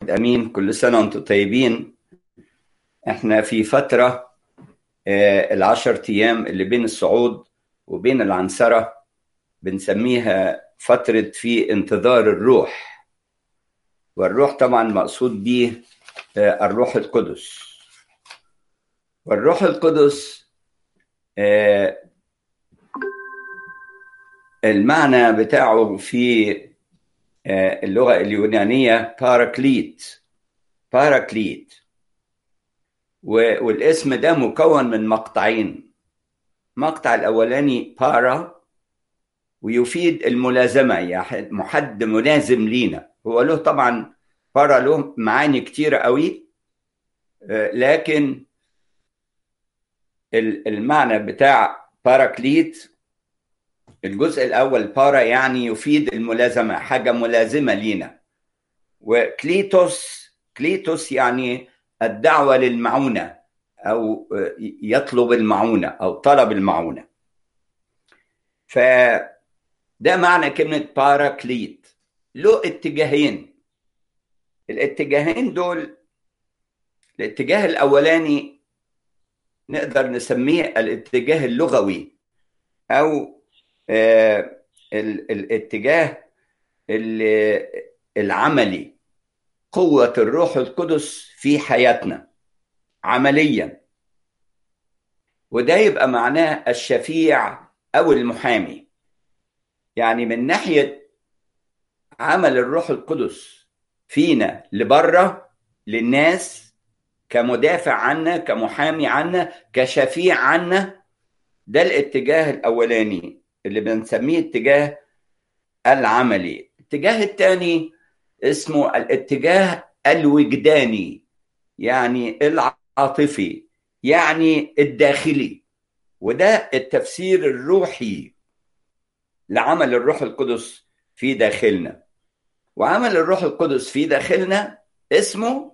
واحد امين كل سنه وانتم طيبين احنا في فتره آه، العشر ايام اللي بين الصعود وبين العنصره بنسميها فتره في انتظار الروح والروح طبعا مقصود به آه، الروح القدس والروح القدس آه، المعنى بتاعه في آه، اللغة اليونانية باراكليت باراكليت و- والاسم ده مكون من مقطعين مقطع الأولاني بارا ويفيد الملازمة يعني محد ملازم لينا هو له طبعا بارا له معاني كتيرة قوي آه، لكن ال- المعنى بتاع باراكليت الجزء الأول بارا يعني يفيد الملازمة حاجة ملازمة لينا وكليتوس كليتوس يعني الدعوة للمعونة أو يطلب المعونة أو طلب المعونة فده معنى كلمة باراكليت له اتجاهين الاتجاهين دول الاتجاه الأولاني نقدر نسميه الاتجاه اللغوي أو آه، ال- الاتجاه ال- العملي قوة الروح القدس في حياتنا عمليا وده يبقى معناه الشفيع أو المحامي يعني من ناحية عمل الروح القدس فينا لبره للناس كمدافع عنا كمحامي عنا كشفيع عنا ده الاتجاه الأولاني اللي بنسميه اتجاه العملي الاتجاه الثاني اسمه الاتجاه الوجداني يعني العاطفي يعني الداخلي وده التفسير الروحي لعمل الروح القدس في داخلنا وعمل الروح القدس في داخلنا اسمه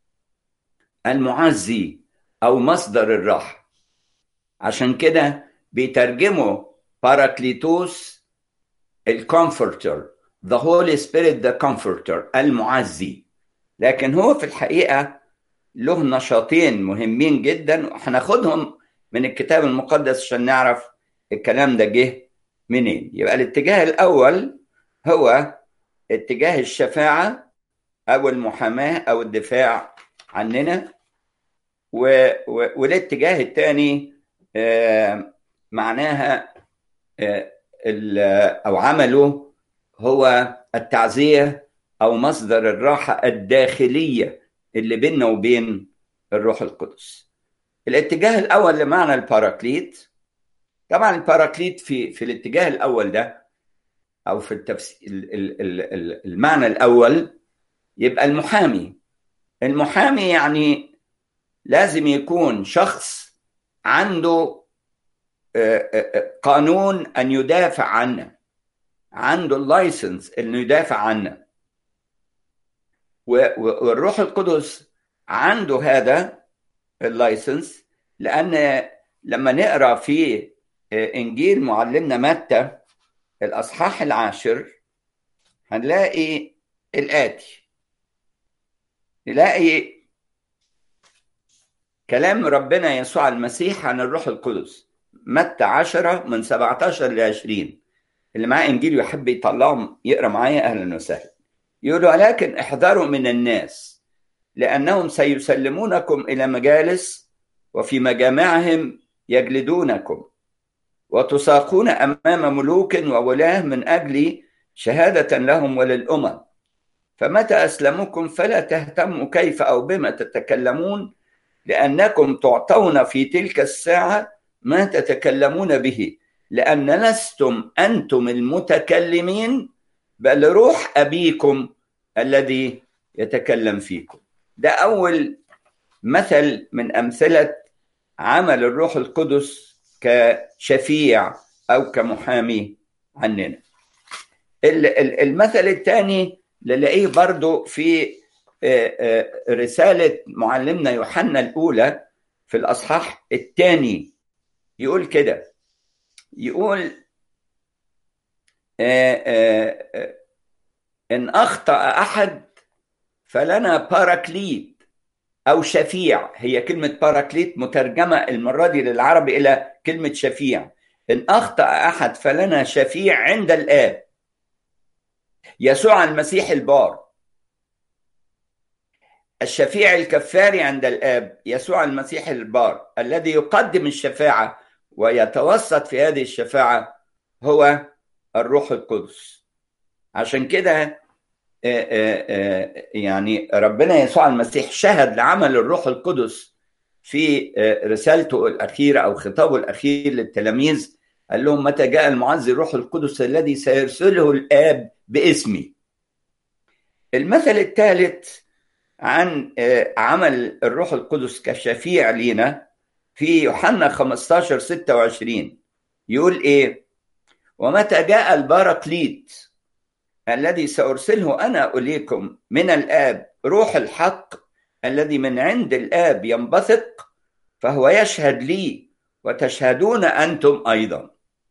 المعزي او مصدر الراحه عشان كده بيترجموا باراكليتوس الكومفورتر the Holy Spirit the comforter المعزي لكن هو في الحقيقة له نشاطين مهمين جدا وهناخدهم من الكتاب المقدس عشان نعرف الكلام ده جه منين يبقى الاتجاه الأول هو اتجاه الشفاعة أو المحاماة أو الدفاع عننا و... و... والاتجاه الثاني آه، معناها آه، ال- او عمله هو التعزيه او مصدر الراحه الداخليه اللي بيننا وبين الروح القدس. الاتجاه الاول لمعنى الباراكليت طبعا الباراكليت في في الاتجاه الاول ده او في التفسير المعنى الاول يبقى المحامي المحامي يعني لازم يكون شخص عنده آه، آه، قانون ان يدافع عنا عنده اللايسنس انه يدافع عنا و- و- والروح القدس عنده هذا اللايسنس لان لما نقرا في آه، انجيل معلمنا متى الاصحاح العاشر هنلاقي الاتي نلاقي كلام ربنا يسوع المسيح عن الروح القدس متى 10 من 17 ل 20 اللي معاه انجيل ويحب يطلعهم يقرا معايا اهلا وسهلا يقول ولكن احذروا من الناس لانهم سيسلمونكم الى مجالس وفي مجامعهم يجلدونكم وتساقون امام ملوك وولاه من اجل شهاده لهم وللامم فمتى اسلموكم فلا تهتموا كيف او بما تتكلمون لانكم تعطون في تلك الساعه ما تتكلمون به لان لستم انتم المتكلمين بل روح ابيكم الذي يتكلم فيكم ده اول مثل من امثله عمل الروح القدس كشفيع او كمحامي عننا ال- ال- المثل الثاني نلاقيه برضو في آه، آه، رسالة معلمنا يوحنا الأولى في الأصحاح الثاني يقول كده يقول آه، آه، آه، إن أخطأ أحد فلنا باراكليت او شفيع هي كلمه باراكليت مترجمه المره دي للعربي الى كلمه شفيع ان اخطا احد فلنا شفيع عند الاب يسوع المسيح البار الشفيع الكفاري عند الاب يسوع المسيح البار الذي يقدم الشفاعه ويتوسط في هذه الشفاعه هو الروح القدس عشان كده يعني ربنا يسوع المسيح شهد لعمل الروح القدس في رسالته الأخيرة أو خطابه الأخير للتلاميذ قال لهم متى جاء المعزي الروح القدس الذي سيرسله الآب باسمي المثل الثالث عن عمل الروح القدس كشفيع لينا في يوحنا 15 26 يقول ايه ومتى جاء الباركليت الذي سارسله انا اليكم من الاب روح الحق الذي من عند الاب ينبثق فهو يشهد لي وتشهدون انتم ايضا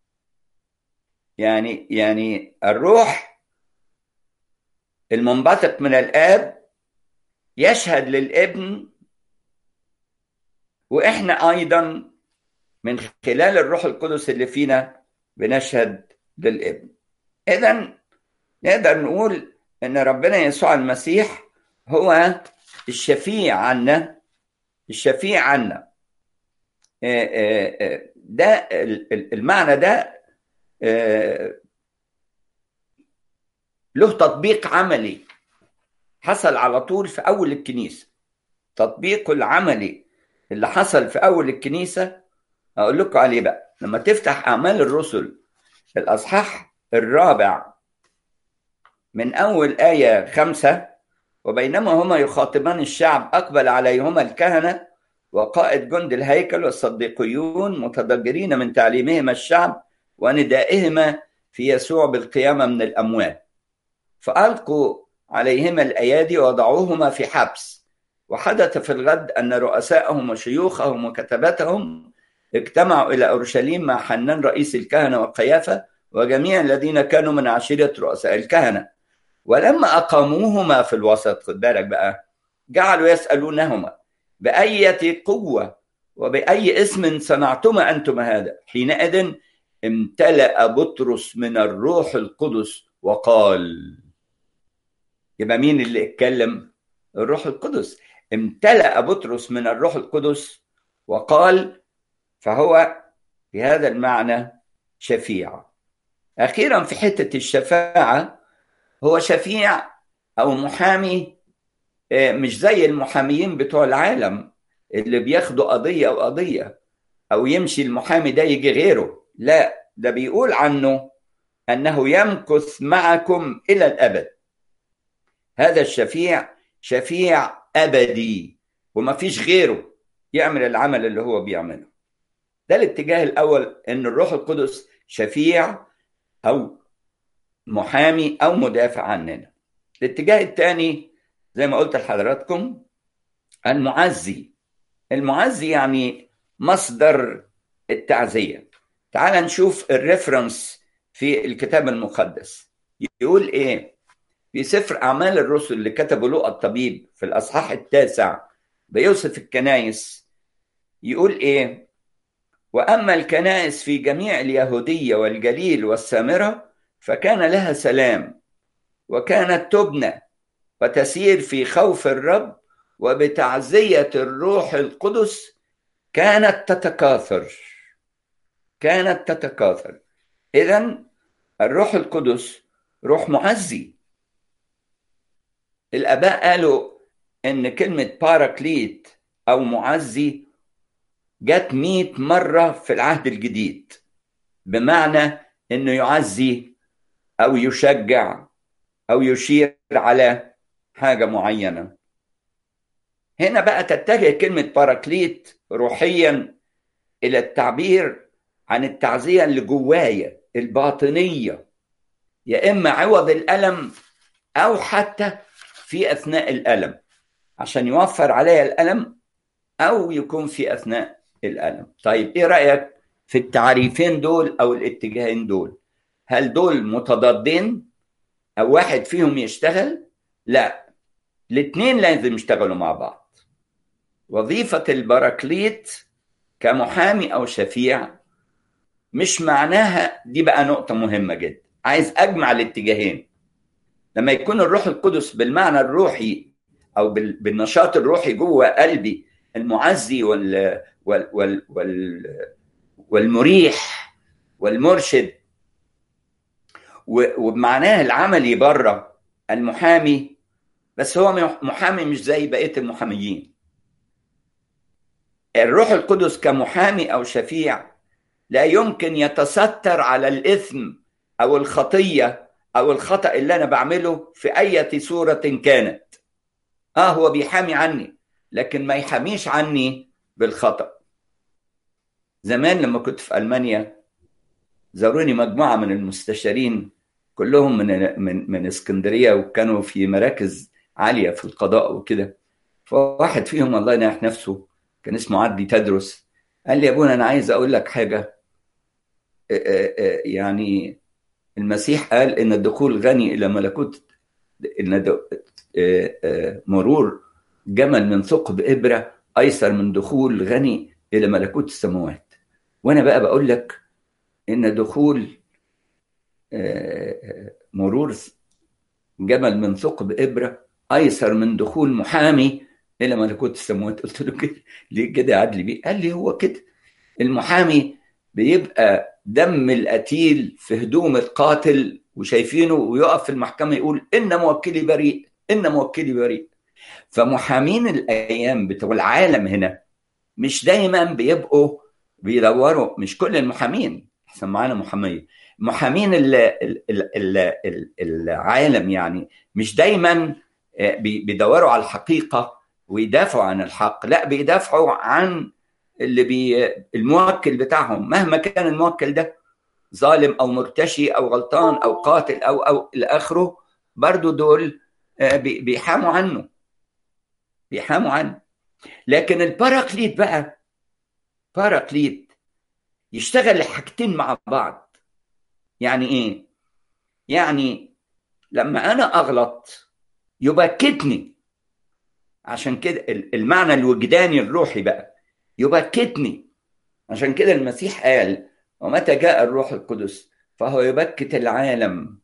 يعني يعني الروح المنبثق من الاب يشهد للابن واحنا ايضا من خلال الروح القدس اللي فينا بنشهد للابن اذا نقدر نقول ان ربنا يسوع المسيح هو الشفيع عنا الشفيع عنا ده المعنى ده له تطبيق عملي حصل على طول في اول الكنيسه تطبيقه العملي اللي حصل في اول الكنيسه اقول لكم عليه بقى لما تفتح اعمال الرسل الاصحاح الرابع من اول ايه خمسه وبينما هما يخاطبان الشعب اقبل عليهما الكهنه وقائد جند الهيكل والصديقيون متضجرين من تعليمهما الشعب وندائهما في يسوع بالقيامه من الاموات فالقوا عليهما الايادي وضعوهما في حبس وحدث في الغد ان رؤساءهم وشيوخهم وكتبتهم اجتمعوا الى اورشليم مع حنان رئيس الكهنه وقيافه وجميع الذين كانوا من عشيره رؤساء الكهنه ولما اقاموهما في الوسط خد بالك بقى جعلوا يسالونهما باية قوه وباي اسم صنعتما انتم هذا حينئذ امتلأ بطرس من الروح القدس وقال يبقى مين اللي اتكلم الروح القدس امتلأ بطرس من الروح القدس وقال فهو في هذا المعنى شفيع اخيرا في حته الشفاعه هو شفيع او محامي مش زي المحاميين بتوع العالم اللي بياخدوا قضيه او قضيه او يمشي المحامي ده يجي غيره لا ده بيقول عنه انه يمكث معكم الى الابد هذا الشفيع شفيع ابدي وما فيش غيره يعمل العمل اللي هو بيعمله ده الاتجاه الاول ان الروح القدس شفيع او محامي او مدافع عننا الاتجاه الثاني زي ما قلت لحضراتكم المعزي المعزي يعني مصدر التعزيه تعال نشوف الريفرنس في الكتاب المقدس يقول ايه في سفر اعمال الرسل اللي كتبه لوقا الطبيب في الاصحاح التاسع بيوصف الكنائس يقول ايه واما الكنائس في جميع اليهوديه والجليل والسامره فكان لها سلام وكانت تبنى وتسير في خوف الرب وبتعزيه الروح القدس كانت تتكاثر كانت تتكاثر اذا الروح القدس روح معزي الاباء قالوا ان كلمه باراكليت او معزي جت مئة مرة في العهد الجديد بمعنى انه يعزي او يشجع او يشير على حاجة معينة هنا بقى تتجه كلمة باراكليت روحيا الى التعبير عن التعزية اللي جوايا الباطنية يا اما عوض الالم او حتى في اثناء الالم عشان يوفر عليا الالم او يكون في اثناء الالم طيب ايه رايك في التعريفين دول او الاتجاهين دول هل دول متضادين او واحد فيهم يشتغل لا الاثنين لازم يشتغلوا مع بعض وظيفة البراكليت كمحامي أو شفيع مش معناها دي بقى نقطة مهمة جدا عايز أجمع الاتجاهين لما يكون الروح القدس بالمعنى الروحي أو بالنشاط الروحي جوه قلبي المعزي وال وال وال, وال والمريح والمرشد وبمعناه العملي بره المحامي بس هو محامي مش زي بقيه المحاميين الروح القدس كمحامي او شفيع لا يمكن يتستر على الاثم او الخطيه او الخطا اللي انا بعمله في اي صوره كانت اه هو بيحامي عني لكن ما يحاميش عني بالخطا زمان لما كنت في المانيا زاروني مجموعه من المستشارين كلهم من من من اسكندريه وكانوا في مراكز عاليه في القضاء وكده فواحد فيهم الله يناح نفسه كان اسمه عدلي تدرس قال لي يا ابونا انا عايز اقول لك حاجه يعني المسيح قال ان الدخول غني الى ملكوت ان مرور جمل من ثقب ابره ايسر من دخول غني الى ملكوت السماوات وانا بقى بقول لك ان دخول مرور جمل من ثقب ابره ايسر من دخول محامي الى ملكوت السماوات قلت له كده ليه كده عدلي بيه قال لي هو كده المحامي بيبقى دم القتيل في هدوم القاتل وشايفينه ويقف في المحكمه يقول ان موكلي بريء ان موكلي بريء فمحامين الايام بتوع العالم هنا مش دايما بيبقوا بيدوروا مش كل المحامين احسن معانا محاميه محامين ال ال ال ال العالم يعني مش دايما بيدوروا على الحقيقه ويدافعوا عن الحق لا بيدافعوا عن اللي بي الموكل بتاعهم مهما كان الموكل ده ظالم او مرتشي او غلطان او قاتل او او الى اخره برضو دول بيحاموا عنه بيحاموا عنه لكن الباراكليت بقى باراكليت يشتغل الحاجتين مع بعض يعني ايه يعني لما انا اغلط يبكتني عشان كده المعنى الوجداني الروحي بقى يبكتني عشان كده المسيح قال ومتى جاء الروح القدس فهو يبكت العالم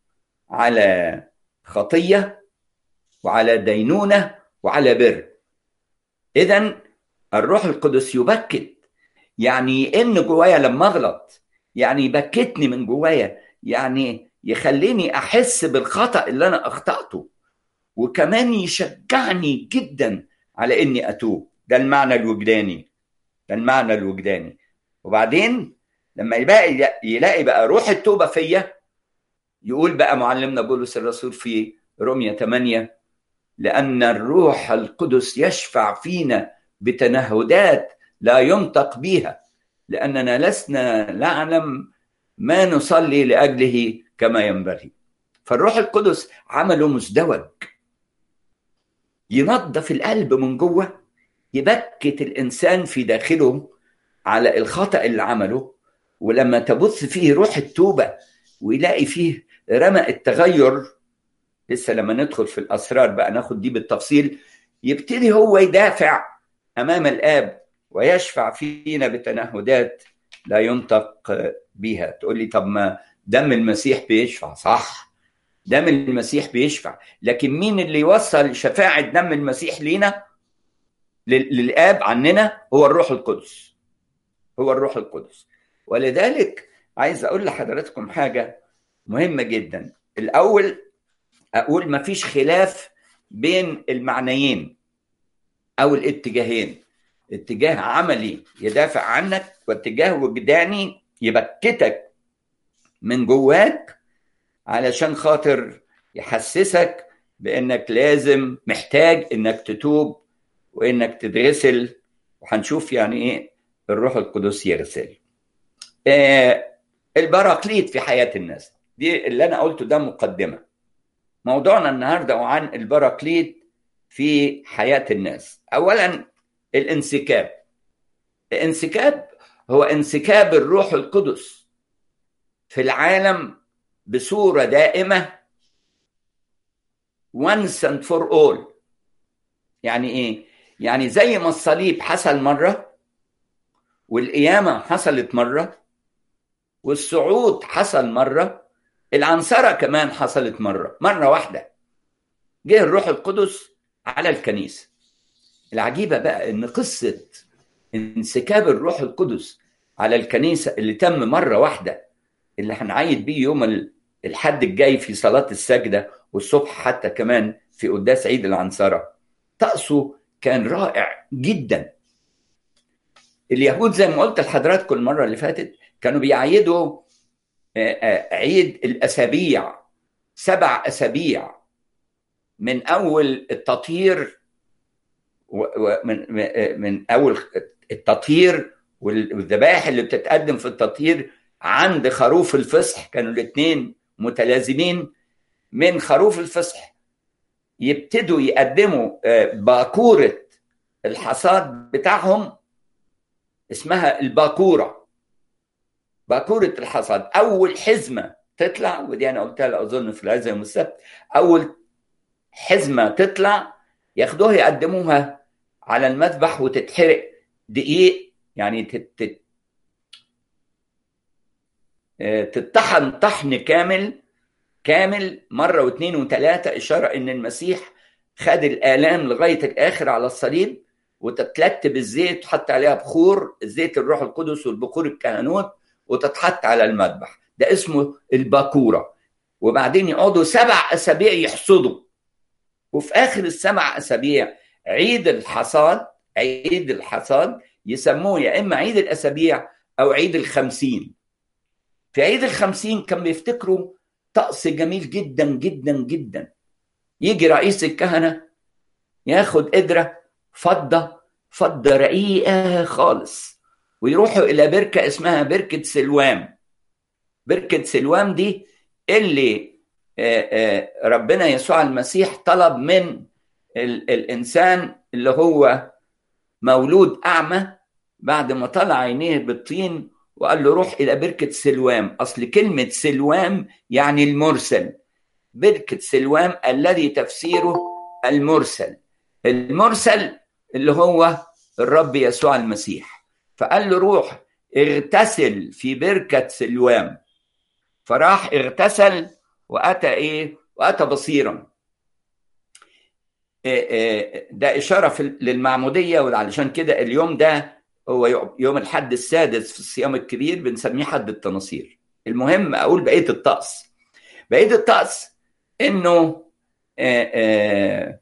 على خطيه وعلى دينونه وعلى بر اذا الروح القدس يبكت يعني يئن جوايا لما اغلط يعني يبكتني من جوايا يعني يخليني احس بالخطا اللي انا اخطاته وكمان يشجعني جدا على اني اتوب ده المعنى الوجداني ده المعنى الوجداني وبعدين لما يبقى يلاقي بقى روح التوبه فيا يقول بقى معلمنا بولس الرسول في روميا 8 لان الروح القدس يشفع فينا بتنهدات لا ينطق بها لاننا لسنا نعلم ما نصلي لاجله كما ينبغي فالروح القدس عمله مزدوج ينظف القلب من جوه يبكت الانسان في داخله على الخطا اللي عمله ولما تبث فيه روح التوبه ويلاقي فيه رمق التغير لسه لما ندخل في الاسرار بقى ناخد دي بالتفصيل يبتدي هو يدافع امام الاب ويشفع فينا بتنهدات لا ينطق بها تقول لي طب ما دم المسيح بيشفع صح دم المسيح بيشفع لكن مين اللي يوصل شفاعة دم المسيح لينا للآب عننا هو الروح القدس هو الروح القدس ولذلك عايز أقول لحضراتكم حاجة مهمة جدا الأول أقول ما فيش خلاف بين المعنيين أو الاتجاهين اتجاه عملي يدافع عنك واتجاه وجداني يبكتك من جواك علشان خاطر يحسسك بانك لازم محتاج انك تتوب وانك تتغسل وهنشوف يعني ايه الروح القدس يغسل آه البراكليت في حياه الناس دي اللي انا قلته ده مقدمه موضوعنا النهارده عن البراكليت في حياه الناس اولا الانسكاب الانسكاب هو انسكاب الروح القدس في العالم بصوره دائمه once and for all يعني ايه يعني زي ما الصليب حصل مره والقيامه حصلت مره والصعود حصل مره العنصره كمان حصلت مره مره واحده جه الروح القدس على الكنيسه العجيبه بقى ان قصه انسكاب الروح القدس على الكنيسه اللي تم مره واحده اللي هنعيد بيه يوم الحد الجاي في صلاه السجده والصبح حتى كمان في قداس عيد العنصره طقسه كان رائع جدا اليهود زي ما قلت لحضراتكم المره اللي فاتت كانوا بيعيدوا عيد الاسابيع سبع اسابيع من اول التطهير ومن من اول التطهير والذبائح اللي بتتقدم في التطهير عند خروف الفصح كانوا الاثنين متلازمين من خروف الفصح يبتدوا يقدموا باكوره الحصاد بتاعهم اسمها الباكوره باكوره الحصاد اول حزمه تطلع ودي انا قلتها اظن في العزة يوم السبت اول حزمه تطلع ياخدوها يقدموها على المذبح وتتحرق دقيق يعني تت... تطحن طحن كامل كامل مره واثنين وثلاثه اشاره ان المسيح خد الالام لغايه الاخر على الصليب وتتلت بالزيت وتحط عليها بخور زيت الروح القدس والبخور الكهنوت وتتحط على المذبح ده اسمه الباكوره وبعدين يقعدوا سبع اسابيع يحصدوا وفي اخر السبع اسابيع عيد الحصاد عيد الحصاد يسموه يا اما عيد الاسابيع او عيد الخمسين في عيد الخمسين كان بيفتكروا طقس جميل جدا جدا جدا يجي رئيس الكهنة ياخد قدرة فضة فضة رقيقة خالص ويروحوا إلى بركة اسمها بركة سلوام بركة سلوام دي اللي ربنا يسوع المسيح طلب من الإنسان اللي هو مولود أعمى بعد ما طلع عينيه بالطين وقال له روح إلى بركة سلوام أصل كلمة سلوام يعني المرسل بركة سلوام الذي تفسيره المرسل المرسل اللي هو الرب يسوع المسيح فقال له روح اغتسل في بركة سلوام فراح اغتسل وأتى إيه وأتى بصيرا ده إشارة للمعمودية وعلشان كده اليوم ده هو يوم الحد السادس في الصيام الكبير بنسميه حد التناصير المهم أقول بقية الطقس بقية الطقس إنه آآ آآ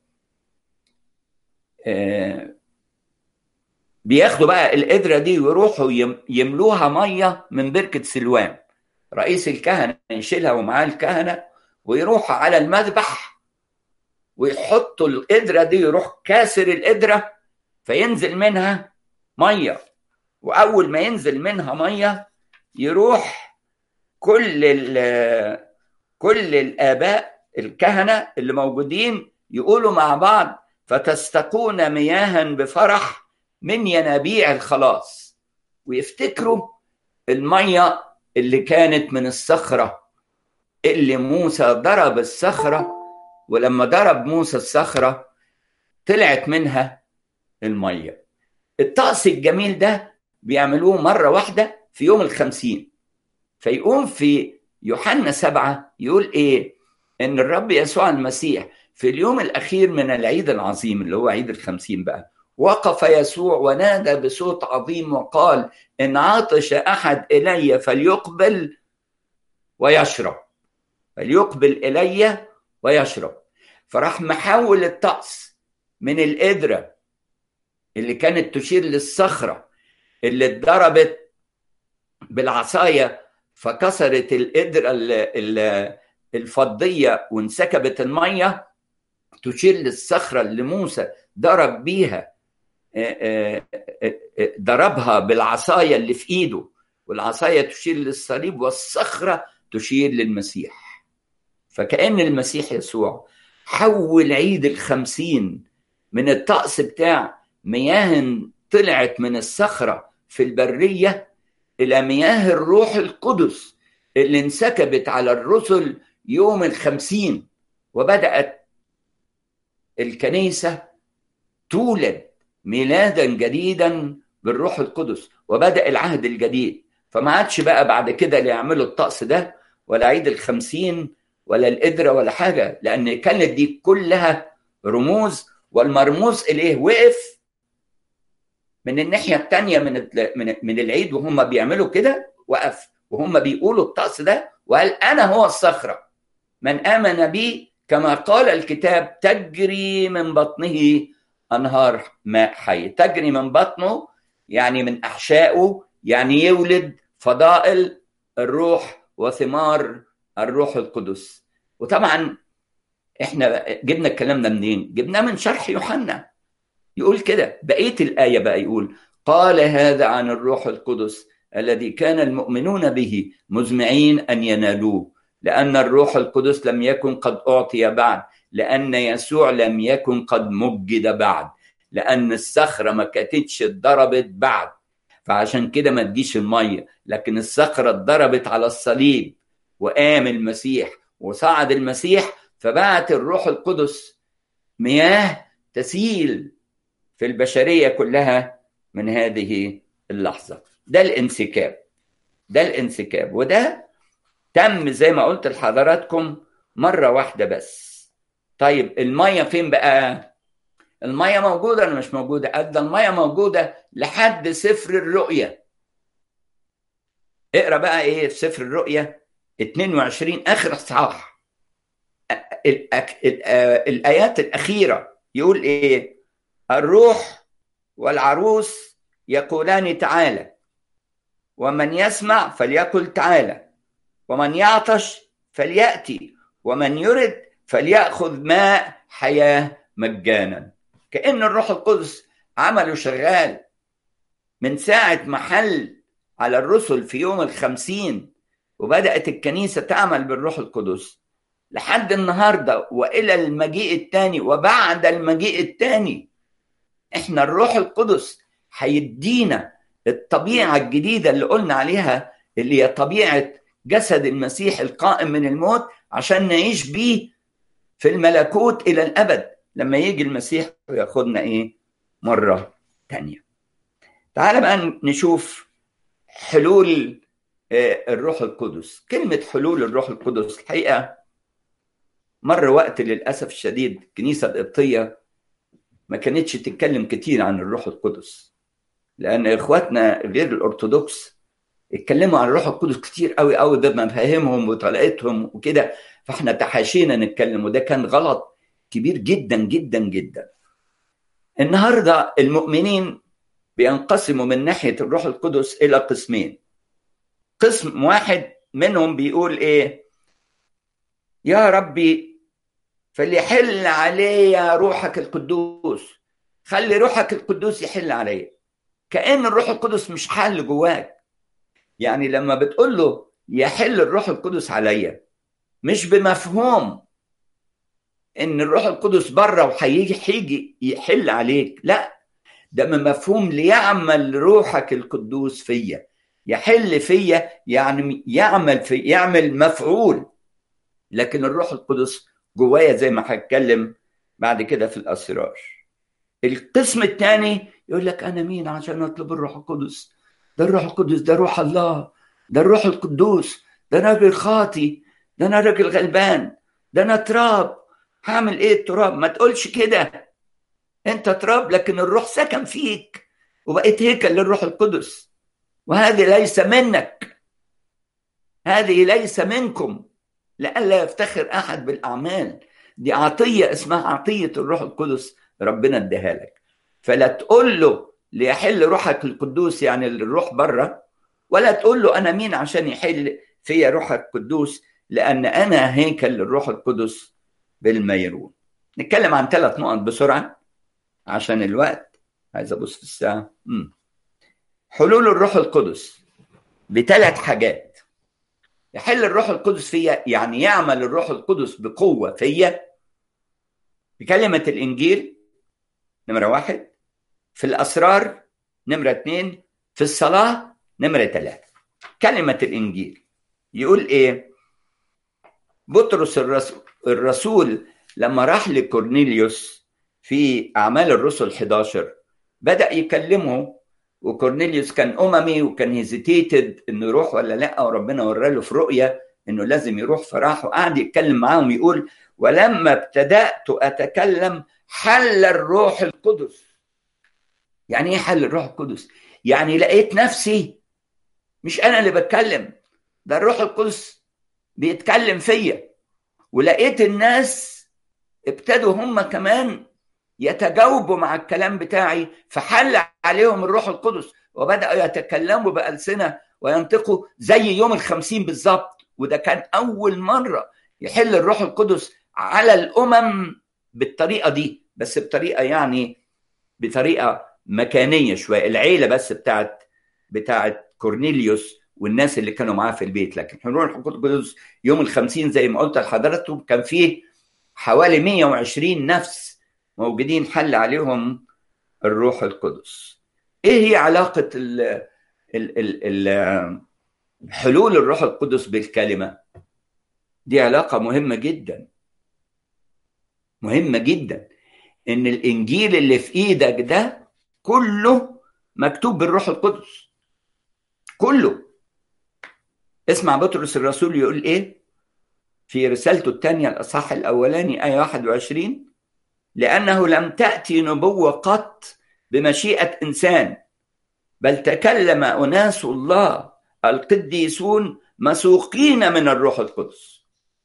آآ بياخدوا بقى القدرة دي ويروحوا يملوها مية من بركة سلوان رئيس الكهنة يشيلها ومعاه الكهنة ويروحوا على المذبح ويحطوا القدرة دي يروح كاسر القدرة فينزل منها مية وأول ما ينزل منها مية يروح كل كل الآباء الكهنة اللي موجودين يقولوا مع بعض فتستقون مياها بفرح من ينابيع الخلاص ويفتكروا المية اللي كانت من الصخرة اللي موسى ضرب الصخرة ولما ضرب موسى الصخرة طلعت منها المية الطقس الجميل ده بيعملوه مرة واحدة في يوم الخمسين فيقوم في يوحنا سبعة يقول إيه إن الرب يسوع المسيح في اليوم الأخير من العيد العظيم اللي هو عيد الخمسين بقى وقف يسوع ونادى بصوت عظيم وقال إن عطش أحد إلي فليقبل ويشرب فليقبل إلي ويشرب فراح محول الطقس من القدرة اللي كانت تشير للصخرة اللي اتضربت بالعصاية فكسرت القدرة الفضية وانسكبت المية تشير للصخرة اللي موسى ضرب بيها ضربها بالعصاية اللي في ايده والعصاية تشير للصليب والصخرة تشير للمسيح فكأن المسيح يسوع حول عيد الخمسين من الطقس بتاع مياه طلعت من الصخرة في البرية إلى مياه الروح القدس اللي انسكبت على الرسل يوم الخمسين وبدأت الكنيسة تولد ميلادا جديدا بالروح القدس وبدأ العهد الجديد فما عادش بقى بعد كده اللي يعملوا الطقس ده ولا عيد الخمسين ولا القدرة ولا حاجة لأن كانت دي كلها رموز والمرموز إليه وقف من الناحية التانية من من العيد وهم بيعملوا كده وقف وهم بيقولوا الطقس ده وقال أنا هو الصخرة من آمن بي كما قال الكتاب تجري من بطنه أنهار ماء حي تجري من بطنه يعني من أحشائه يعني يولد فضائل الروح وثمار الروح القدس وطبعا احنا جبنا الكلام ده منين جبناه من شرح يوحنا يقول كده بقيه الايه بقى يقول قال هذا عن الروح القدس الذي كان المؤمنون به مزمعين ان ينالوه لان الروح القدس لم يكن قد اعطي بعد لان يسوع لم يكن قد مجد بعد لان الصخره ما كانتش اتضربت بعد فعشان كده ما تجيش الميه لكن الصخره اتضربت على الصليب وقام المسيح وصعد المسيح فبعت الروح القدس مياه تسيل في البشريه كلها من هذه اللحظه ده الانسكاب ده الانسكاب وده تم زي ما قلت لحضراتكم مره واحده بس طيب الميه فين بقى الميه موجوده ولا مش موجوده قد الميه موجوده لحد سفر الرؤيا اقرا بقى ايه في سفر الرؤيا 22 اخر اصحاح الايات الاخيره يقول ايه الروح والعروس يقولان تعالى ومن يسمع فليقل تعالى ومن يعطش فلياتي ومن يرد فليأخذ ماء حياه مجانا كأن الروح القدس عمله شغال من ساعة ما حل على الرسل في يوم الخمسين وبدأت الكنيسة تعمل بالروح القدس لحد النهاردة وإلى المجيء الثاني وبعد المجيء الثاني إحنا الروح القدس هيدينا الطبيعة الجديدة اللي قلنا عليها اللي هي طبيعة جسد المسيح القائم من الموت عشان نعيش بيه في الملكوت إلى الأبد لما يجي المسيح وياخدنا ايه مره تانية تعال بقى نشوف حلول الروح القدس كلمة حلول الروح القدس الحقيقة مر وقت للأسف الشديد الكنيسة القبطية ما كانتش تتكلم كتير عن الروح القدس لأن إخواتنا غير الأرثوذكس اتكلموا عن الروح القدس كتير قوي قوي بمفاهيمهم وطريقتهم وكده فاحنا تحاشينا نتكلم وده كان غلط كبير جدا جدا جدا النهارده المؤمنين بينقسموا من ناحيه الروح القدس الى قسمين قسم واحد منهم بيقول ايه يا ربي فليحل علي روحك القدوس خلي روحك القدوس يحل عليا كأن الروح القدس مش حل جواك يعني لما بتقول له يحل الروح القدس عليا مش بمفهوم ان الروح القدس بره وهيجي هيجي يحل عليك لا ده من مفهوم ليعمل روحك القدوس فيا يحل فيا يعني يعمل في يعمل مفعول لكن الروح القدس جوايا زي ما هتكلم بعد كده في الاسرار القسم الثاني يقول لك انا مين عشان اطلب الروح القدس ده الروح القدس ده روح الله ده الروح القدوس ده انا راجل خاطي ده انا راجل غلبان ده انا تراب هعمل ايه التراب ما تقولش كده انت تراب لكن الروح سكن فيك وبقيت هيكل للروح القدس وهذه ليس منك هذه ليس منكم لئلا يفتخر احد بالاعمال دي عطيه اسمها عطيه الروح القدس ربنا اداها لك فلا تقول له ليحل روحك القدوس يعني الروح بره ولا تقول له انا مين عشان يحل فيا روحك القدوس لان انا هيكل للروح القدس بالميرون نتكلم عن ثلاث نقط بسرعه عشان الوقت عايز ابص في الساعه مم. حلول الروح القدس بثلاث حاجات يحل الروح القدس فيا يعني يعمل الروح القدس بقوه فيا بكلمه الانجيل نمره واحد في الاسرار نمره اثنين في الصلاه نمره ثلاثه كلمه الانجيل يقول ايه بطرس الرسول, الرسول لما راح لكورنيليوس في اعمال الرسل 11 بدا يكلمه وكورنيليوس كان اممي وكان هيزيتيتد انه يروح ولا لا وربنا ورى له في رؤيه انه لازم يروح فراح وقعد يتكلم معاهم يقول ولما ابتدات اتكلم حل الروح القدس يعني ايه حل الروح القدس يعني لقيت نفسي مش انا اللي بتكلم ده الروح القدس بيتكلم فيا ولقيت الناس ابتدوا هم كمان يتجاوبوا مع الكلام بتاعي فحل عليهم الروح القدس وبدأوا يتكلموا بألسنة وينطقوا زي يوم الخمسين بالظبط وده كان أول مرة يحل الروح القدس على الأمم بالطريقة دي بس بطريقة يعني بطريقة مكانية شوية العيلة بس بتاعت بتاعت كورنيليوس والناس اللي كانوا معاه في البيت لكن حلول الروح القدس يوم الخمسين زي ما قلت لحضراتكم كان فيه حوالي 120 نفس موجودين حل عليهم الروح القدس ايه هي علاقة ال ال ال ال حلول الروح القدس بالكلمة دي علاقة مهمة جدا مهمة جدا ان الانجيل اللي في ايدك ده كله مكتوب بالروح القدس كله اسمع بطرس الرسول يقول ايه في رسالته الثانية الأصحاح الأولاني آية 21 لأنه لم تأتي نبوة قط بمشيئة إنسان بل تكلم أناس الله القديسون مسوقين من الروح القدس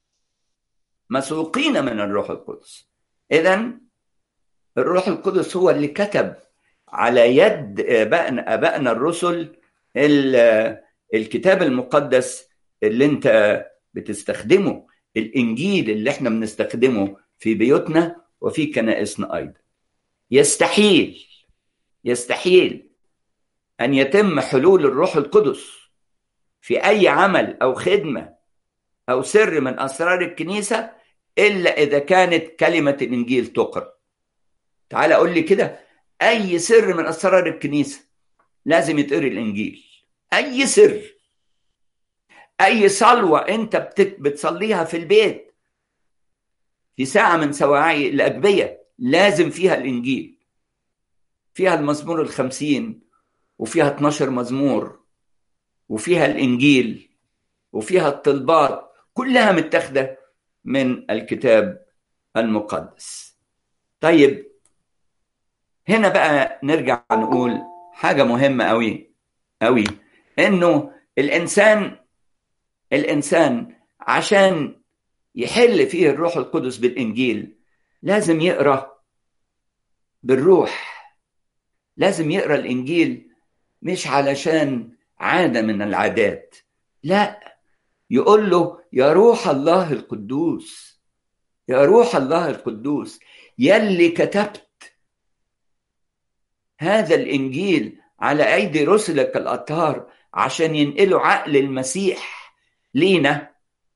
مسوقين من الروح القدس إذا الروح القدس هو اللي كتب على يد آبائنا آبائنا الرسل الكتاب المقدس اللي أنت بتستخدمه الإنجيل اللي احنا بنستخدمه في بيوتنا وفي كنائسنا أيضا يستحيل يستحيل أن يتم حلول الروح القدس في أي عمل أو خدمة أو سر من أسرار الكنيسة إلا إذا كانت كلمة الإنجيل تقرأ تعال أقول لي كده أي سر من أسرار الكنيسة لازم يتقري الإنجيل أي سر أي صلوة أنت بتصليها في البيت في ساعة من سواعي الأجبية لازم فيها الإنجيل فيها المزمور الخمسين وفيها 12 مزمور وفيها الإنجيل وفيها الطلبات كلها متاخدة من الكتاب المقدس طيب هنا بقى نرجع نقول حاجة مهمة أوي أوي إنه الإنسان الإنسان عشان يحل فيه الروح القدس بالإنجيل لازم يقرأ بالروح لازم يقرأ الإنجيل مش علشان عادة من العادات لا يقول له يا روح الله القدوس يا روح الله القدوس يلي كتبت هذا الإنجيل على أيدي رسلك الأطهار عشان ينقلوا عقل المسيح لينا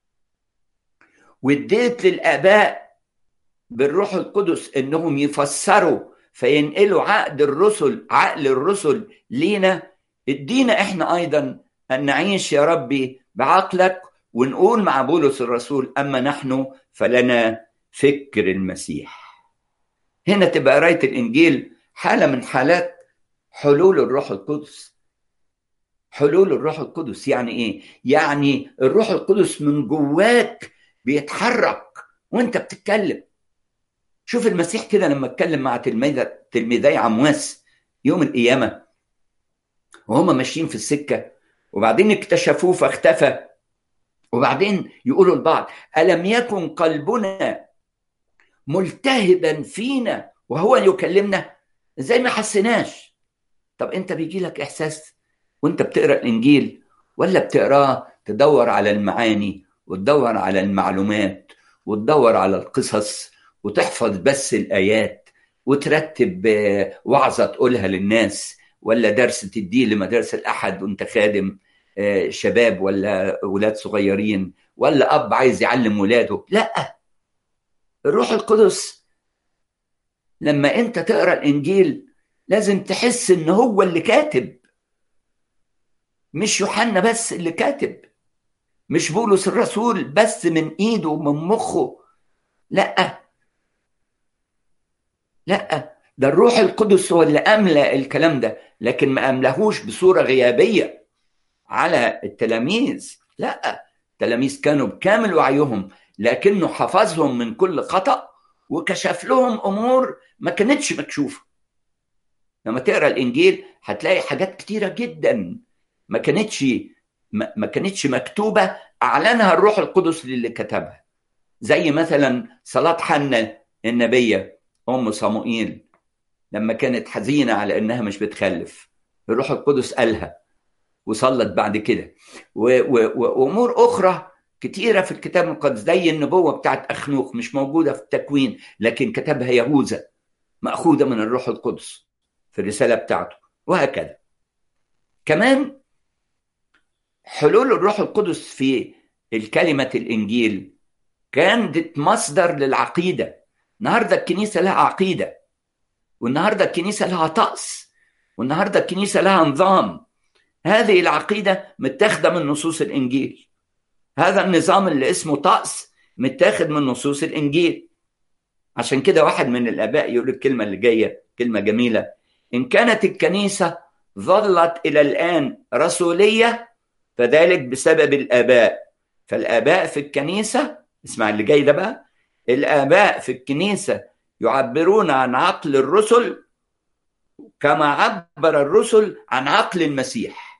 واديت للآباء بالروح القدس إنهم يفسروا فينقلوا عقد الرسل عقل الرسل لينا ادينا احنا ايضا ان نعيش يا ربي بعقلك ونقول مع بولس الرسول اما نحن فلنا فكر المسيح هنا تبقى قرايه الانجيل حاله من حالات حلول الروح القدس حلول الروح القدس يعني ايه يعني الروح القدس من جواك بيتحرك وانت بتتكلم شوف المسيح كده لما اتكلم مع تلميذ تلميذي عمواس يوم القيامه وهم ماشيين في السكه وبعدين اكتشفوه فاختفى وبعدين يقولوا لبعض الم يكن قلبنا ملتهبا فينا وهو يكلمنا ازاي ما حسيناش طب انت بيجي لك احساس وانت بتقرا الانجيل ولا بتقراه تدور على المعاني وتدور على المعلومات وتدور على القصص وتحفظ بس الايات وترتب وعظه تقولها للناس ولا درس تديه لمدارس الاحد وانت خادم شباب ولا ولاد صغيرين ولا اب عايز يعلم ولاده لا الروح القدس لما انت تقرا الانجيل لازم تحس ان هو اللي كاتب مش يوحنا بس اللي كاتب مش بولس الرسول بس من ايده ومن مخه لا لا ده الروح القدس هو اللي املى الكلام ده لكن ما املهوش بصوره غيابيه على التلاميذ لا التلاميذ كانوا بكامل وعيهم لكنه حفظهم من كل خطأ وكشف لهم امور ما كانتش مكشوفه لما تقرا الانجيل هتلاقي حاجات كتيره جدا ما كانتش ما كانتش مكتوبه اعلنها الروح القدس للي كتبها زي مثلا صلاه حنة النبيه ام صموئيل لما كانت حزينه على انها مش بتخلف الروح القدس قالها وصلت بعد كده وامور اخرى كتيره في الكتاب المقدس زي النبوه بتاعت اخنوخ مش موجوده في التكوين لكن كتبها يهوذا ماخوذه من الروح القدس في الرساله بتاعته وهكذا كمان حلول الروح القدس في الكلمه الانجيل كانت مصدر للعقيده النهارده الكنيسه لها عقيده والنهارده الكنيسه لها طقس والنهارده الكنيسه لها نظام هذه العقيده متاخده من نصوص الانجيل هذا النظام اللي اسمه طقس متاخد من نصوص الانجيل عشان كده واحد من الاباء يقول الكلمه اللي جايه كلمه جميله ان كانت الكنيسه ظلت الى الان رسوليه فذلك بسبب الاباء فالاباء في الكنيسه اسمع اللي جاي ده بقى الاباء في الكنيسه يعبرون عن عقل الرسل كما عبر الرسل عن عقل المسيح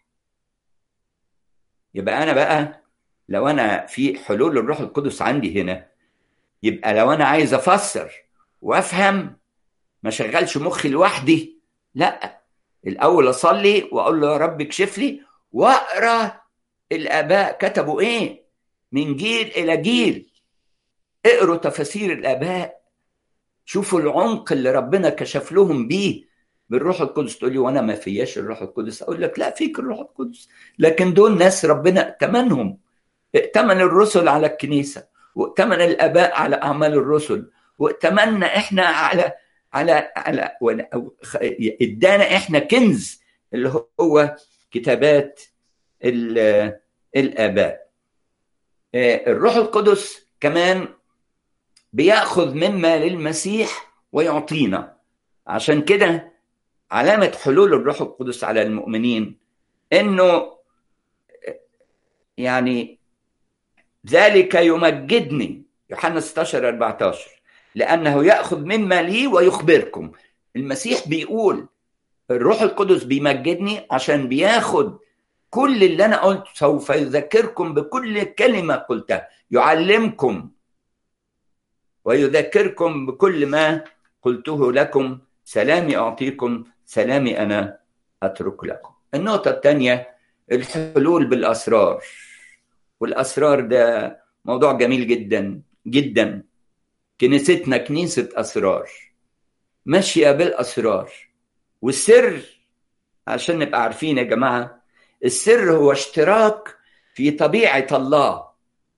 يبقى انا بقى لو انا في حلول الروح القدس عندي هنا يبقى لو انا عايز افسر وافهم ما شغلش مخي لوحدي لا الاول اصلي واقول له يا رب اكشف لي واقرا الاباء كتبوا ايه من جيل الى جيل اقروا تفاسير الاباء شوفوا العمق اللي ربنا كشف لهم بيه بالروح القدس تقول لي وانا ما فياش الروح القدس اقول لك لا فيك الروح القدس لكن دول ناس ربنا ائتمنهم ائتمن الرسل على الكنيسه وائتمن الاباء على اعمال الرسل وائتمنا احنا على على على ادانا احنا كنز اللي هو كتابات الاباء الروح القدس كمان بياخذ مما للمسيح ويعطينا عشان كده علامه حلول الروح القدس على المؤمنين انه يعني ذلك يمجدني يوحنا 16 14 لانه ياخذ مما لي ويخبركم المسيح بيقول الروح القدس بيمجدني عشان بياخد كل اللي انا قلته سوف يذكركم بكل كلمه قلتها يعلمكم ويذكركم بكل ما قلته لكم سلامي اعطيكم سلامي انا اترك لكم النقطه الثانيه الحلول بالاسرار والاسرار ده موضوع جميل جدا جدا كنيستنا كنيسه اسرار ماشيه بالاسرار والسر عشان نبقى عارفين يا جماعه السر هو اشتراك في طبيعه الله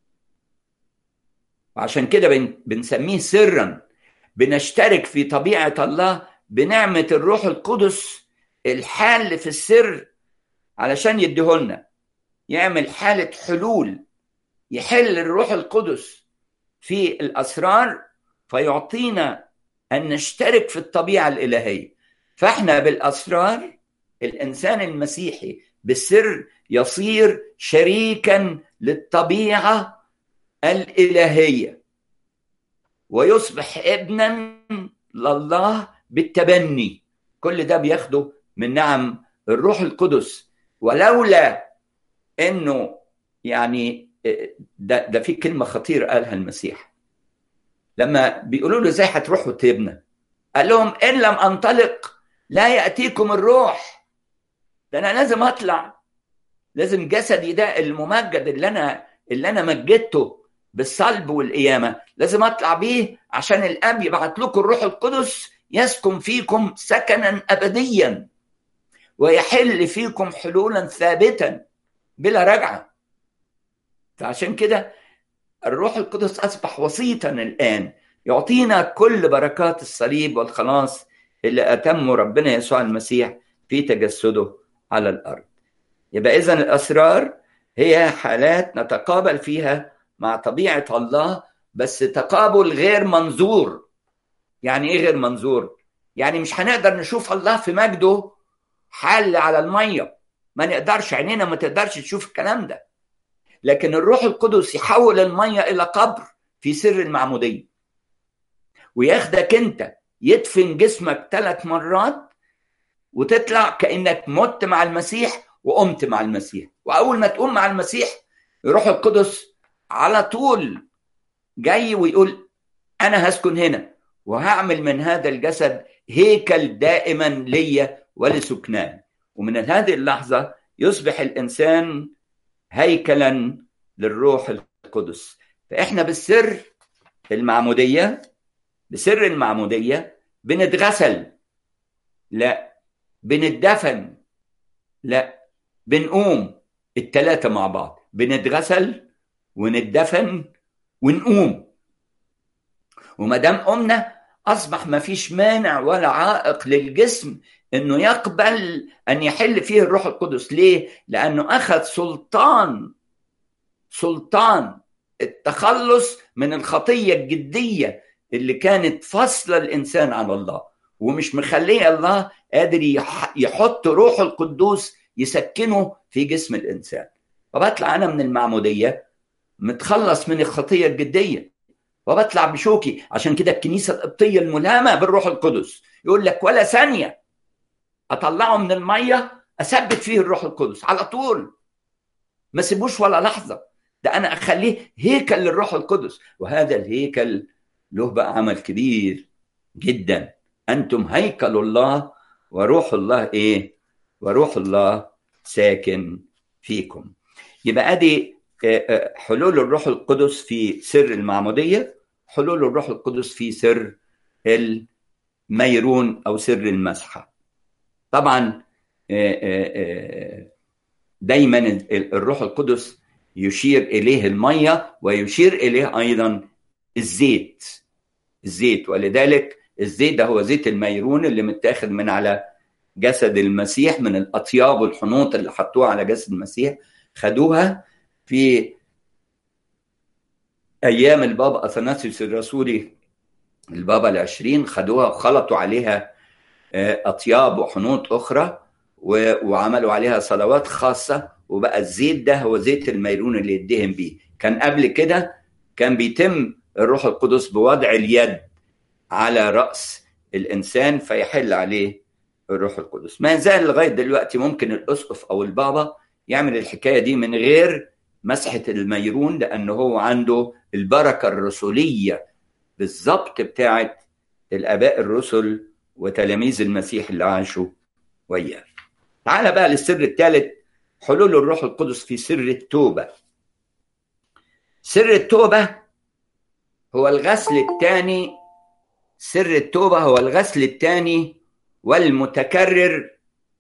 وعشان كده بنسميه سرا بنشترك في طبيعه الله بنعمه الروح القدس الحال في السر علشان يديهولنا يعمل حاله حلول يحل الروح القدس في الاسرار فيعطينا ان نشترك في الطبيعه الالهيه فاحنا بالاسرار الانسان المسيحي بالسر يصير شريكا للطبيعه الالهيه ويصبح ابنا لله بالتبني كل ده بياخده من نعم الروح القدس ولولا انه يعني ده ده في كلمه خطيره قالها المسيح لما بيقولوا له ازاي هتروحوا تبنى قال لهم ان لم انطلق لا ياتيكم الروح ده انا لازم اطلع لازم جسدي ده الممجد اللي انا اللي انا مجدته بالصلب والقيامه لازم اطلع بيه عشان الاب يبعت لكم الروح القدس يسكن فيكم سكنا ابديا ويحل فيكم حلولا ثابتا بلا رجعه فعشان كده الروح القدس اصبح وسيطا الان يعطينا كل بركات الصليب والخلاص اللي اتمه ربنا يسوع المسيح في تجسده على الارض يبقى اذا الاسرار هي حالات نتقابل فيها مع طبيعه الله بس تقابل غير منظور يعني ايه غير منظور يعني مش هنقدر نشوف الله في مجده حل على الميه ما نقدرش عينينا ما تقدرش تشوف الكلام ده لكن الروح القدس يحول الميه الى قبر في سر المعموديه وياخدك انت يدفن جسمك ثلاث مرات وتطلع كانك مت مع المسيح وقمت مع المسيح واول ما تقوم مع المسيح الروح القدس على طول جاي ويقول انا هسكن هنا وهعمل من هذا الجسد هيكل دائما ليا ولسكنان ومن هذه اللحظه يصبح الانسان هيكلا للروح القدس فاحنا بالسر المعموديه بسر المعموديه بنتغسل لا بنتدفن لا بنقوم التلاتة مع بعض بنتغسل ونتدفن ونقوم وما دام قمنا اصبح ما فيش مانع ولا عائق للجسم انه يقبل ان يحل فيه الروح القدس ليه لانه اخذ سلطان سلطان التخلص من الخطيه الجديه اللي كانت فاصله الانسان عن الله ومش مخليه الله قادر يحط روح القدوس يسكنه في جسم الانسان فبطلع انا من المعموديه متخلص من الخطيه الجديه وبطلع بشوكي عشان كده الكنيسه القبطيه الملهمه بالروح القدس يقول لك ولا ثانيه اطلعه من الميه اثبت فيه الروح القدس على طول ما سيبوش ولا لحظه ده انا اخليه هيكل للروح القدس وهذا الهيكل له بقى عمل كبير جدا انتم هيكل الله وروح الله ايه وروح الله ساكن فيكم يبقى ادي حلول الروح القدس في سر المعموديه حلول الروح القدس في سر الميرون او سر المسحه طبعا دايما الروح القدس يشير اليه الميه ويشير اليه ايضا الزيت الزيت ولذلك الزيت ده هو زيت الميرون اللي متاخد من على جسد المسيح من الاطياب والحنوط اللي حطوها على جسد المسيح خدوها في ايام البابا اثناسيوس الرسولي البابا العشرين خدوها وخلطوا عليها اطياب وحنوط اخرى وعملوا عليها صلوات خاصه وبقى الزيت ده هو زيت الميرون اللي يدهن بيه كان قبل كده كان بيتم الروح القدس بوضع اليد على راس الانسان فيحل عليه الروح القدس ما زال لغايه دلوقتي ممكن الاسقف او البابا يعمل الحكايه دي من غير مسحه الميرون لانه هو عنده البركه الرسوليه بالظبط بتاعه الاباء الرسل وتلاميذ المسيح اللي عاشوا وياه. تعال بقى للسر الثالث حلول الروح القدس في سر التوبه. سر التوبه هو الغسل الثاني سر التوبه هو الغسل الثاني والمتكرر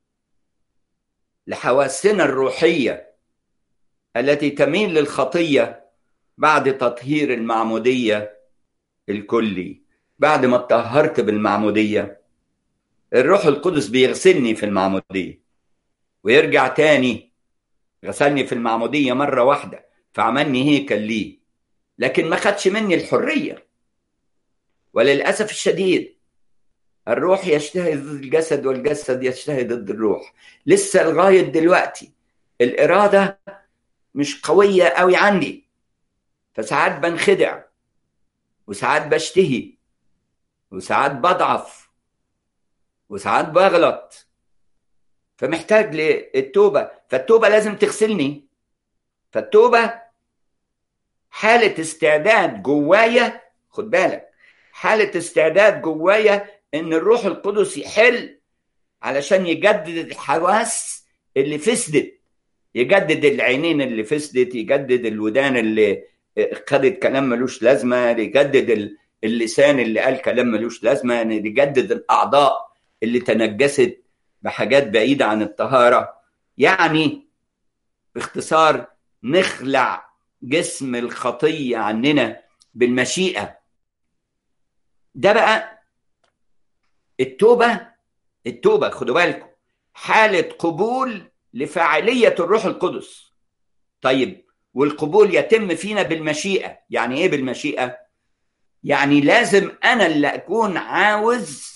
لحواسنا الروحيه التي تميل للخطيه بعد تطهير المعموديه الكلي بعد ما اتطهرت بالمعموديه الروح القدس بيغسلني في المعموديه ويرجع تاني غسلني في المعموديه مره واحده فعملني هيكل ليه لكن ما خدش مني الحريه وللاسف الشديد الروح يشتهي ضد الجسد والجسد يشتهي ضد الروح لسه لغايه دلوقتي الاراده مش قويه قوي عندي فساعات بنخدع وساعات بشتهي وساعات بضعف وساعات بغلط فمحتاج للتوبه فالتوبه لازم تغسلني فالتوبه حاله استعداد جوايا خد بالك حاله استعداد جوايا ان الروح القدس يحل علشان يجدد الحواس اللي فسدت يجدد العينين اللي فسدت يجدد الودان اللي خدت كلام ملوش لازمه يجدد اللسان اللي قال كلام ملوش لازمه يجدد الاعضاء اللي تنجست بحاجات بعيده عن الطهاره يعني باختصار نخلع جسم الخطيه عننا بالمشيئه ده بقى التوبه التوبه خدوا بالكم حاله قبول لفاعليه الروح القدس طيب والقبول يتم فينا بالمشيئه يعني ايه بالمشيئه يعني لازم انا اللي اكون عاوز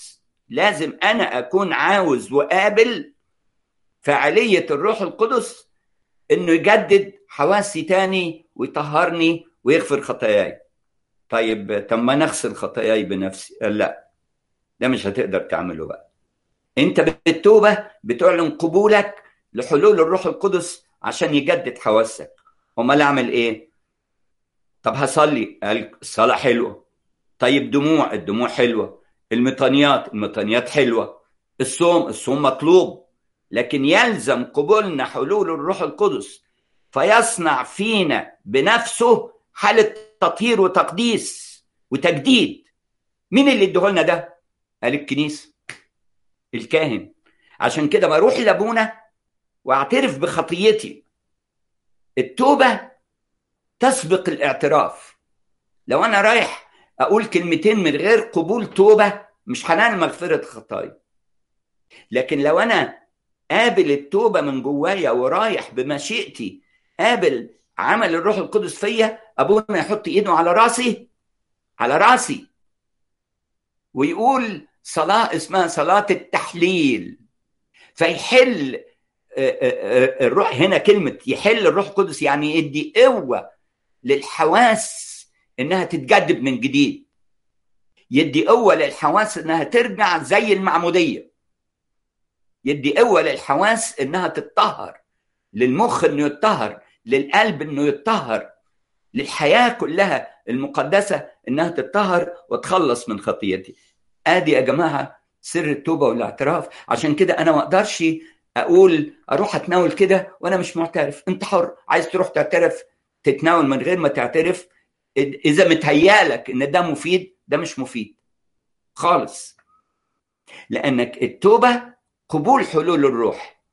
لازم انا اكون عاوز وقابل فعاليه الروح القدس انه يجدد حواسي تاني ويطهرني ويغفر خطاياي طيب طب ما نغسل خطاياي بنفسي قال لا ده مش هتقدر تعمله بقى انت بالتوبه بتعلن قبولك لحلول الروح القدس عشان يجدد حواسك امال اعمل ايه طب هصلي قال الصلاه حلوه طيب دموع الدموع حلوه المطانيات المطانيات حلوه الصوم الصوم مطلوب لكن يلزم قبولنا حلول الروح القدس فيصنع فينا بنفسه حاله تطهير وتقديس وتجديد مين اللي ادهولنا ده قال الكنيسه الكاهن عشان كده بروح لابونا واعترف بخطيتي التوبه تسبق الاعتراف لو انا رايح اقول كلمتين من غير قبول توبه مش هنال مغفره خطايا لكن لو انا قابل التوبه من جوايا ورايح بمشيئتي قابل عمل الروح القدس فيا ابونا يحط ايده على راسي على راسي ويقول صلاه اسمها صلاه التحليل فيحل الروح هنا كلمه يحل الروح القدس يعني يدي قوه للحواس انها تتجدد من جديد يدي قوه للحواس انها ترجع زي المعموديه يدي قوه للحواس انها تتطهر للمخ انه يتطهر للقلب انه يتطهر للحياه كلها المقدسه انها تتطهر وتخلص من خطيتي ادي يا جماعه سر التوبه والاعتراف عشان كده انا ما اقدرش اقول اروح اتناول كده وانا مش معترف انت حر عايز تروح تعترف تتناول من غير ما تعترف اذا متهيالك ان ده مفيد ده مش مفيد خالص لانك التوبه قبول حلول الروح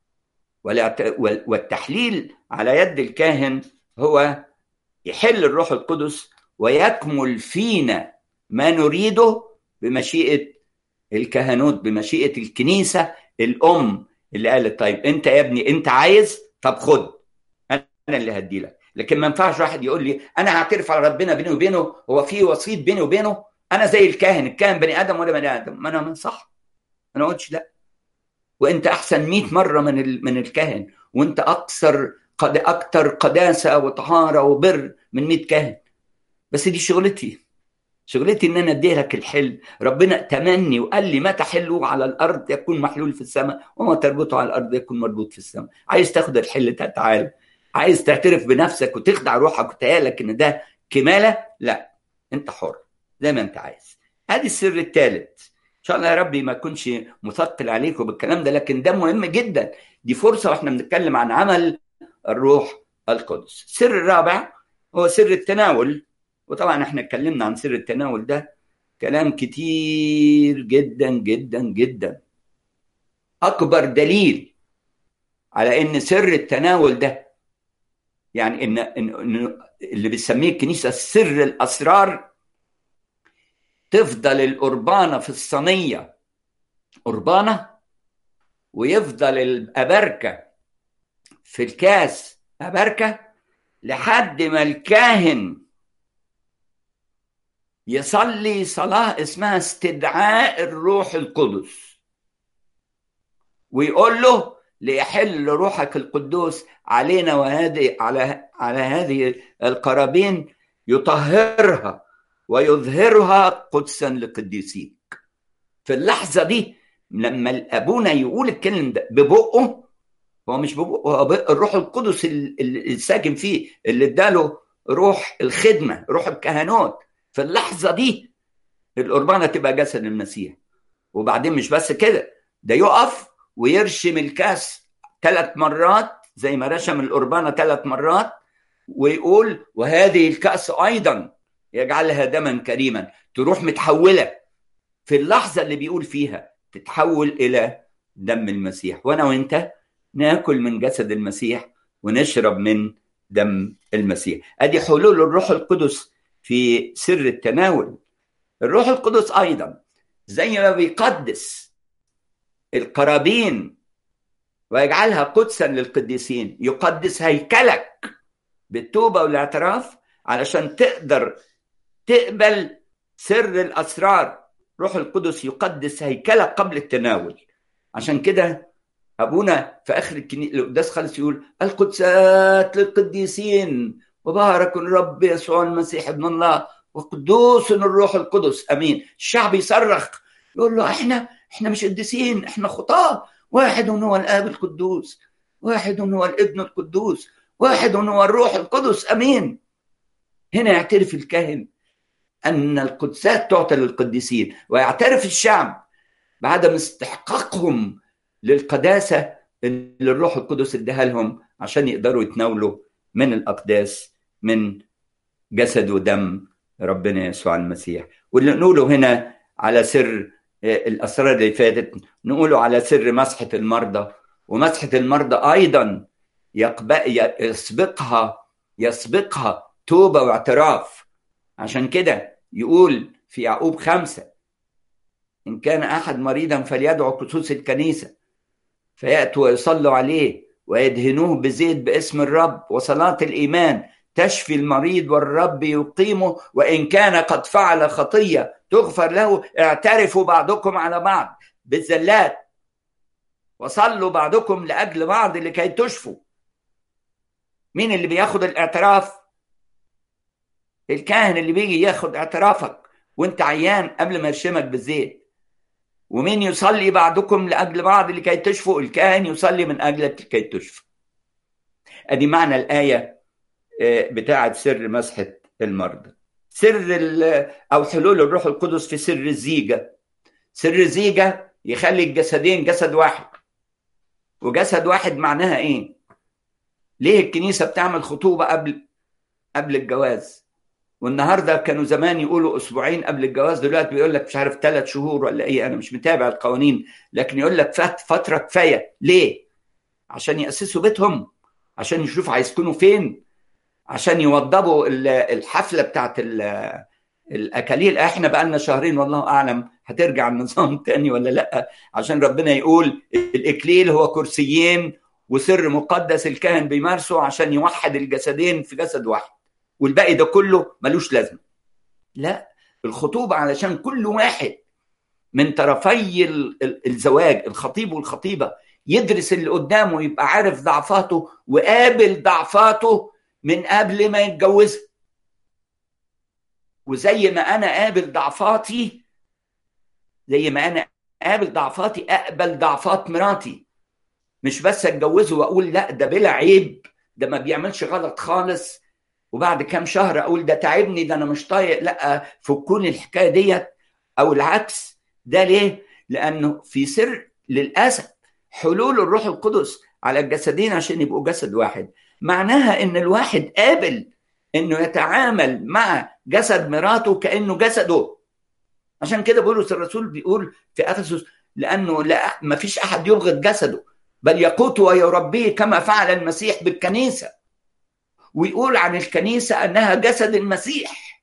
والتحليل على يد الكاهن هو يحل الروح القدس ويكمل فينا ما نريده بمشيئه الكهنوت بمشيئه الكنيسه الام اللي قالت طيب انت يا ابني انت عايز طب خد انا اللي هدي لك لكن ما ينفعش واحد يقول لي انا هعترف على ربنا بيني وبينه هو في وسيط بيني وبينه انا زي الكاهن الكاهن بني ادم ولا بني ادم ما انا من صح انا ما قلتش لا وانت احسن 100 مره من من الكاهن وانت اكثر قد اكثر قداسه وطهاره وبر من 100 كاهن بس دي شغلتي شغلتي ان انا ادي لك الحل ربنا تمني وقال لي ما تحله على الارض يكون محلول في السماء وما تربطه على الارض يكون مربوط في السماء عايز تاخد الحل تعالى عايز تعترف بنفسك وتخدع روحك وتهيالك ان ده كماله لا انت حر زي ما انت عايز ادي السر الثالث ان شاء الله يا ربي ما اكونش مثقل عليكم بالكلام ده لكن ده مهم جدا دي فرصه واحنا بنتكلم عن عمل الروح القدس السر الرابع هو سر التناول وطبعا احنا اتكلمنا عن سر التناول ده كلام كتير جدا جدا جدا اكبر دليل على ان سر التناول ده يعني ان, إن اللي بتسميه الكنيسه سر الاسرار تفضل القربانه في الصينيه قربانه ويفضل الابركه في الكاس ابركه لحد ما الكاهن يصلي صلاه اسمها استدعاء الروح القدس ويقول له ليحل روحك القدوس علينا وهذه على على هذه القرابين يطهرها ويظهرها قدسا لقديسيك في اللحظة دي لما أبونا يقول الكلم ده ببقه هو مش ببقه هو الروح القدس الساكن فيه اللي اداله روح الخدمة روح الكهنوت في اللحظة دي القربانة تبقى جسد المسيح وبعدين مش بس كده ده يقف ويرشم الكاس ثلاث مرات زي ما رشم القربانة ثلاث مرات ويقول وهذه الكأس أيضا يجعلها دما كريما تروح متحولة في اللحظة اللي بيقول فيها تتحول إلى دم المسيح وأنا وأنت ناكل من جسد المسيح ونشرب من دم المسيح أدي حلول الروح القدس في سر التناول الروح القدس أيضا زي ما بيقدس القرابين ويجعلها قدسا للقديسين يقدس هيكلك بالتوبة والاعتراف علشان تقدر تقبل سر الأسرار روح القدس يقدس هيكلك قبل التناول عشان كده ابونا في اخر القداس خالص يقول القدسات للقديسين وبارك الرب يسوع المسيح ابن الله وقدوس الروح القدس امين الشعب يصرخ يقول له احنا احنا مش قديسين احنا خطاه واحد هو الاب القدوس واحد هو الابن القدوس واحد هو الروح القدس امين هنا يعترف الكاهن ان القدسات تعطى للقديسين ويعترف الشعب بعدم استحقاقهم للقداسه اللي الروح القدس اداها لهم عشان يقدروا يتناولوا من الاقداس من جسد ودم ربنا يسوع المسيح واللي نقوله هنا على سر الاسرار اللي فاتت نقوله على سر مسحه المرضى ومسحه المرضى ايضا يسبقها يسبقها توبه واعتراف عشان كده يقول في يعقوب خمسه ان كان احد مريضا فليدعو خصوص الكنيسه فياتوا ويصلوا عليه ويدهنوه بزيت باسم الرب وصلاه الايمان تشفي المريض والرب يقيمه وان كان قد فعل خطيه تغفر له اعترفوا بعضكم على بعض بالزلات وصلوا بعضكم لاجل بعض لكي تشفوا مين اللي بياخد الاعتراف الكاهن اللي بيجي ياخد اعترافك وانت عيان قبل ما يرشمك بالزيت ومين يصلي بعضكم لاجل بعض لكي تشفوا الكاهن يصلي من اجلك لكي تشفى ادي معنى الايه بتاعه سر مسحه المرضى سر او حلول الروح القدس في سر الزيجه سر الزيجه يخلي الجسدين جسد واحد وجسد واحد معناها ايه ليه الكنيسه بتعمل خطوبه قبل قبل الجواز والنهارده كانوا زمان يقولوا اسبوعين قبل الجواز دلوقتي بيقول لك مش عارف ثلاث شهور ولا ايه انا مش متابع القوانين لكن يقول لك فات فتره كفايه ليه؟ عشان ياسسوا بيتهم عشان يشوفوا هيسكنوا فين عشان يوضبوا الحفله بتاعت الاكاليل احنا بقى لنا شهرين والله اعلم هترجع النظام تاني ولا لا عشان ربنا يقول الاكليل هو كرسيين وسر مقدس الكاهن بيمارسه عشان يوحد الجسدين في جسد واحد والباقي ده كله ملوش لازمه لا الخطوبه علشان كل واحد من طرفي الزواج الخطيب والخطيبه يدرس اللي قدامه يبقى عارف ضعفاته وقابل ضعفاته من قبل ما يتجوزها وزي ما انا قابل ضعفاتي زي ما انا قابل ضعفاتي اقبل ضعفات مراتي مش بس اتجوزه واقول لا ده بلا عيب ده ما بيعملش غلط خالص وبعد كام شهر اقول ده تعبني ده انا مش طايق لا فكوني الحكايه ديت او العكس ده ليه؟ لانه في سر للاسف حلول الروح القدس على الجسدين عشان يبقوا جسد واحد معناها ان الواحد قابل انه يتعامل مع جسد مراته كانه جسده عشان كده بولس الرسول بيقول في افسس لانه لا ما فيش احد يبغض جسده بل يقوت ويربيه كما فعل المسيح بالكنيسه ويقول عن الكنيسه انها جسد المسيح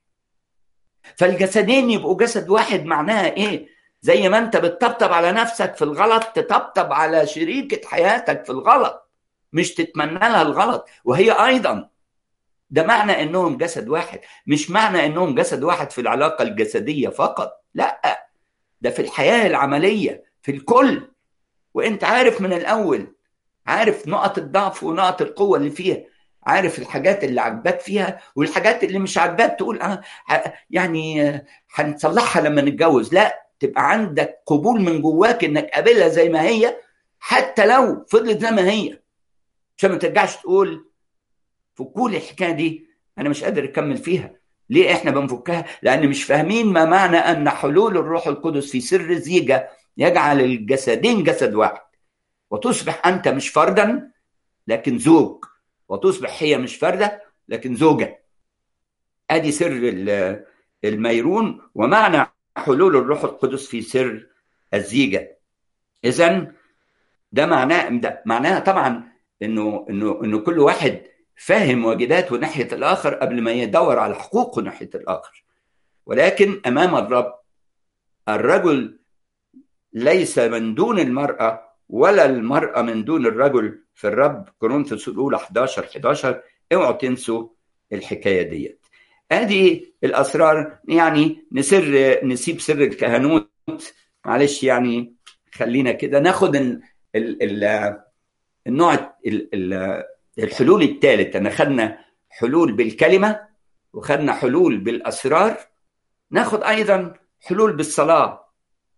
فالجسدين يبقوا جسد واحد معناها ايه زي ما انت بتطبطب على نفسك في الغلط تطبطب على شريكه حياتك في الغلط مش تتمنى لها الغلط وهي ايضا ده معنى انهم جسد واحد مش معنى انهم جسد واحد في العلاقه الجسديه فقط لا ده في الحياه العمليه في الكل وانت عارف من الاول عارف نقط الضعف ونقط القوه اللي فيها عارف الحاجات اللي عجباك فيها والحاجات اللي مش عجباك تقول اه يعني هنصلحها لما نتجوز لا تبقى عندك قبول من جواك انك قابلها زي ما هي حتى لو فضلت زي ما هي عشان ما ترجعش تقول فكوا لي الحكايه دي انا مش قادر اكمل فيها ليه احنا بنفكها لان مش فاهمين ما معنى ان حلول الروح القدس في سر الزيجه يجعل الجسدين جسد واحد وتصبح انت مش فردا لكن زوج وتصبح هي مش فرده لكن زوجه ادي سر الميرون ومعنى حلول الروح القدس في سر الزيجه اذا ده معناه ده معناها طبعا انه انه انه كل واحد فاهم واجباته ناحيه الاخر قبل ما يدور على حقوقه ناحيه الاخر ولكن امام الرب الرجل ليس من دون المراه ولا المراه من دون الرجل في الرب كورنثوس الاولى 11 11 اوعوا تنسوا الحكايه ديت ادي الاسرار يعني نسر نسيب سر الكهنوت معلش يعني خلينا كده ناخد ال ال ال النوع ال ال الحلول الثالث انا خدنا حلول بالكلمه وخدنا حلول بالاسرار ناخد ايضا حلول بالصلاه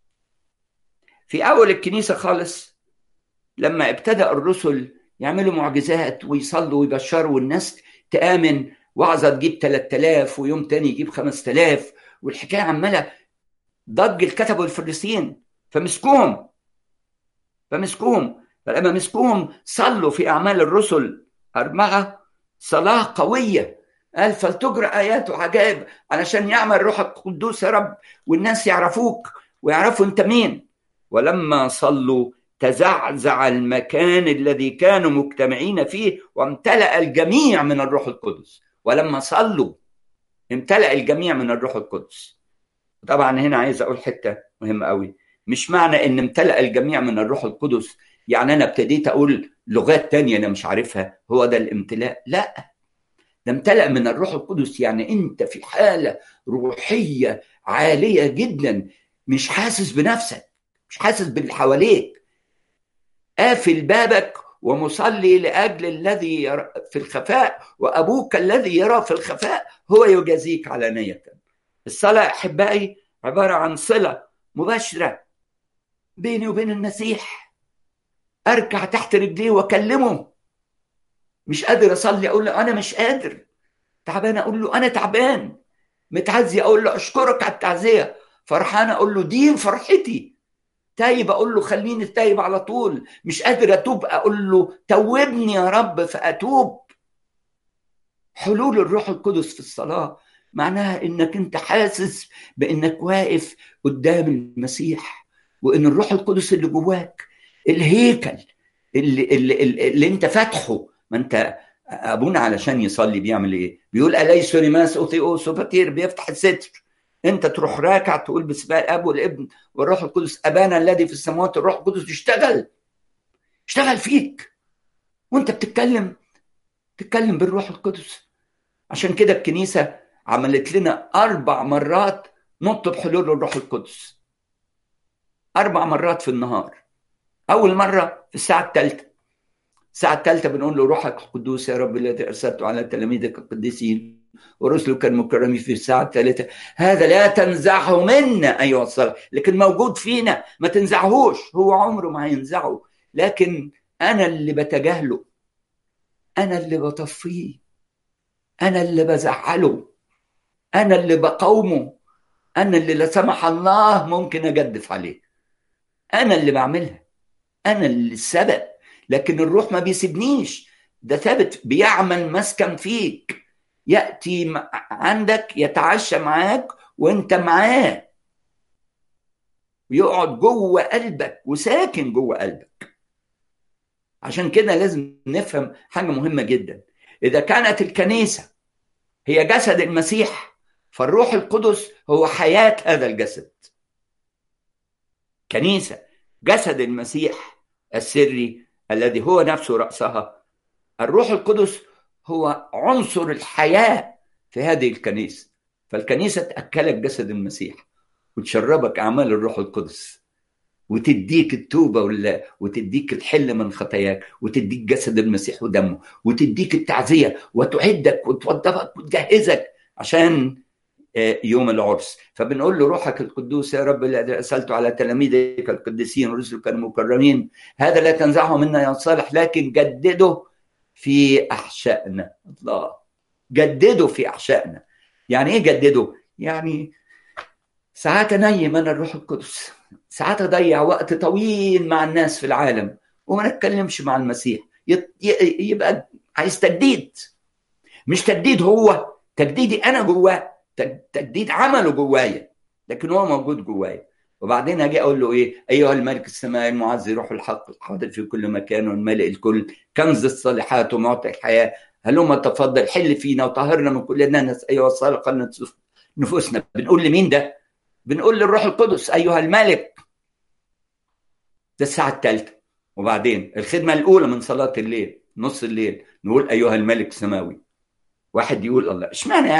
في اول الكنيسه خالص لما ابتدأ الرسل يعملوا معجزات ويصلوا ويبشروا والناس تآمن وعظة تجيب 3000 ويوم تاني يجيب 5000 والحكاية عمالة ضج الكتب والفريسيين فمسكوهم فمسكوهم فلما مسكوهم صلوا في أعمال الرسل أربعة صلاة قوية قال فلتجرى آيات وعجائب علشان يعمل روح القدوس يا رب والناس يعرفوك ويعرفوا أنت مين ولما صلوا تزعزع المكان الذي كانوا مجتمعين فيه وامتلأ الجميع من الروح القدس ولما صلوا امتلأ الجميع من الروح القدس طبعا هنا عايز اقول حته مهمه قوي مش معنى ان امتلأ الجميع من الروح القدس يعني انا ابتديت اقول لغات تانية انا مش عارفها هو ده الامتلاء لا ده امتلأ من الروح القدس يعني انت في حاله روحيه عاليه جدا مش حاسس بنفسك مش حاسس باللي حواليك قافل بابك ومصلي لاجل الذي يرى في الخفاء وابوك الذي يرى في الخفاء هو يجازيك علانيه الصلاه احبائي عباره عن صله مباشره بيني وبين المسيح اركع تحت رجليه واكلمه مش قادر اصلي اقول له انا مش قادر تعبان اقول له انا تعبان متعزي اقول له اشكرك على التعزيه فرحان اقول له دي فرحتي تايب اقول له خليني تايب على طول مش قادر اتوب اقول له توبني يا رب فاتوب حلول الروح القدس في الصلاه معناها انك انت حاسس بانك واقف قدام المسيح وان الروح القدس اللي جواك الهيكل اللي, اللي, اللي, اللي انت فاتحه ما انت ابونا علشان يصلي بيعمل ايه؟ بيقول اليس ريماس اوثيوس فاتير بيفتح الستر انت تروح راكع تقول باسم الاب والابن والروح القدس ابانا الذي في السماوات الروح القدس يشتغل اشتغل فيك وانت بتتكلم تتكلم بالروح القدس عشان كده الكنيسه عملت لنا اربع مرات نطلب حلول الروح القدس اربع مرات في النهار اول مره في الساعه الثالثه الساعه الثالثه بنقول له روحك القدوس يا رب الذي ارسلته على تلاميذك القديسين ورسلك المكرمين في الساعة الثالثة هذا لا تنزعه منا أيها الصلاة لكن موجود فينا ما تنزعهوش هو عمره ما هينزعه لكن أنا اللي بتجاهله أنا اللي بطفيه أنا اللي بزعله أنا اللي بقاومه أنا اللي لا سمح الله ممكن أجدف عليه أنا اللي بعملها أنا اللي السبب لكن الروح ما بيسيبنيش ده ثابت بيعمل مسكن فيك ياتي عندك يتعشى معاك وانت معاه ويقعد جوه قلبك وساكن جوه قلبك عشان كده لازم نفهم حاجه مهمه جدا اذا كانت الكنيسه هي جسد المسيح فالروح القدس هو حياه هذا الجسد كنيسه جسد المسيح السري الذي هو نفسه راسها الروح القدس هو عنصر الحياة في هذه الكنيسة فالكنيسة تأكلك جسد المسيح وتشربك أعمال الروح القدس وتديك التوبة ولا وتديك الحل من خطاياك وتديك جسد المسيح ودمه وتديك التعزية وتعدك وتوظفك وتجهزك عشان يوم العرس فبنقول له روحك القدوس يا رب الذي ارسلته على تلاميذك القديسين ورسلك المكرمين هذا لا تنزعه منا يا صالح لكن جدده في احشائنا الله جددوا في احشائنا يعني ايه جددوا يعني ساعات انيم انا الروح القدس ساعات اضيع وقت طويل مع الناس في العالم وما نتكلمش مع المسيح يبقى عايز تجديد مش تجديد هو تجديدي انا جواه تجديد عمله جوايا لكن هو موجود جوايا وبعدين اجي اقول له ايه ايها الملك السماء المعز روح الحق الحاضر في كل مكان والملئ الكل كنز الصالحات ومعطي الحياه هلما تفضل حل فينا وطهرنا من كل ناس ايها الصالح قلنا نفوسنا بنقول لمين ده بنقول للروح القدس ايها الملك ده الساعه الثالثه وبعدين الخدمه الاولى من صلاه الليل نص الليل نقول ايها الملك السماوي واحد يقول الله اشمعنى يعني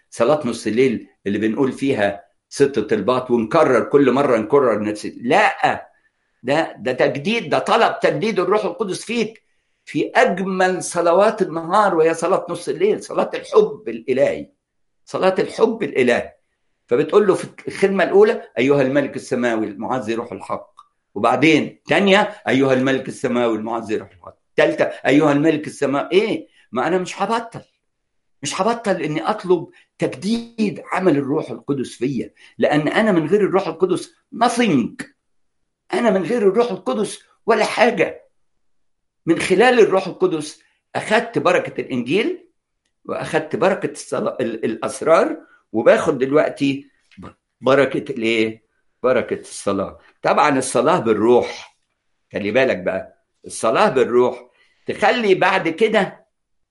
صلاه نص الليل اللي بنقول فيها ست طلبات ونكرر كل مره نكرر نفس لا ده ده تجديد ده طلب تجديد الروح القدس فيك في اجمل صلوات النهار وهي صلاه نص الليل صلاه الحب الالهي صلاه الحب الالهي فبتقول له في الخدمه الاولى ايها الملك السماوي المعزي روح الحق وبعدين ثانيه ايها الملك السماوي المعزي روح الحق ثالثه ايها الملك السماوي ايه ما انا مش هبطل مش هبطل اني اطلب تجديد عمل الروح القدس فيا لان انا من غير الروح القدس nothing انا من غير الروح القدس ولا حاجه من خلال الروح القدس اخذت بركه الانجيل واخذت بركه الصلاة الاسرار وباخد دلوقتي بركه الايه بركه الصلاه طبعا الصلاه بالروح خلي بالك بقى الصلاه بالروح تخلي بعد كده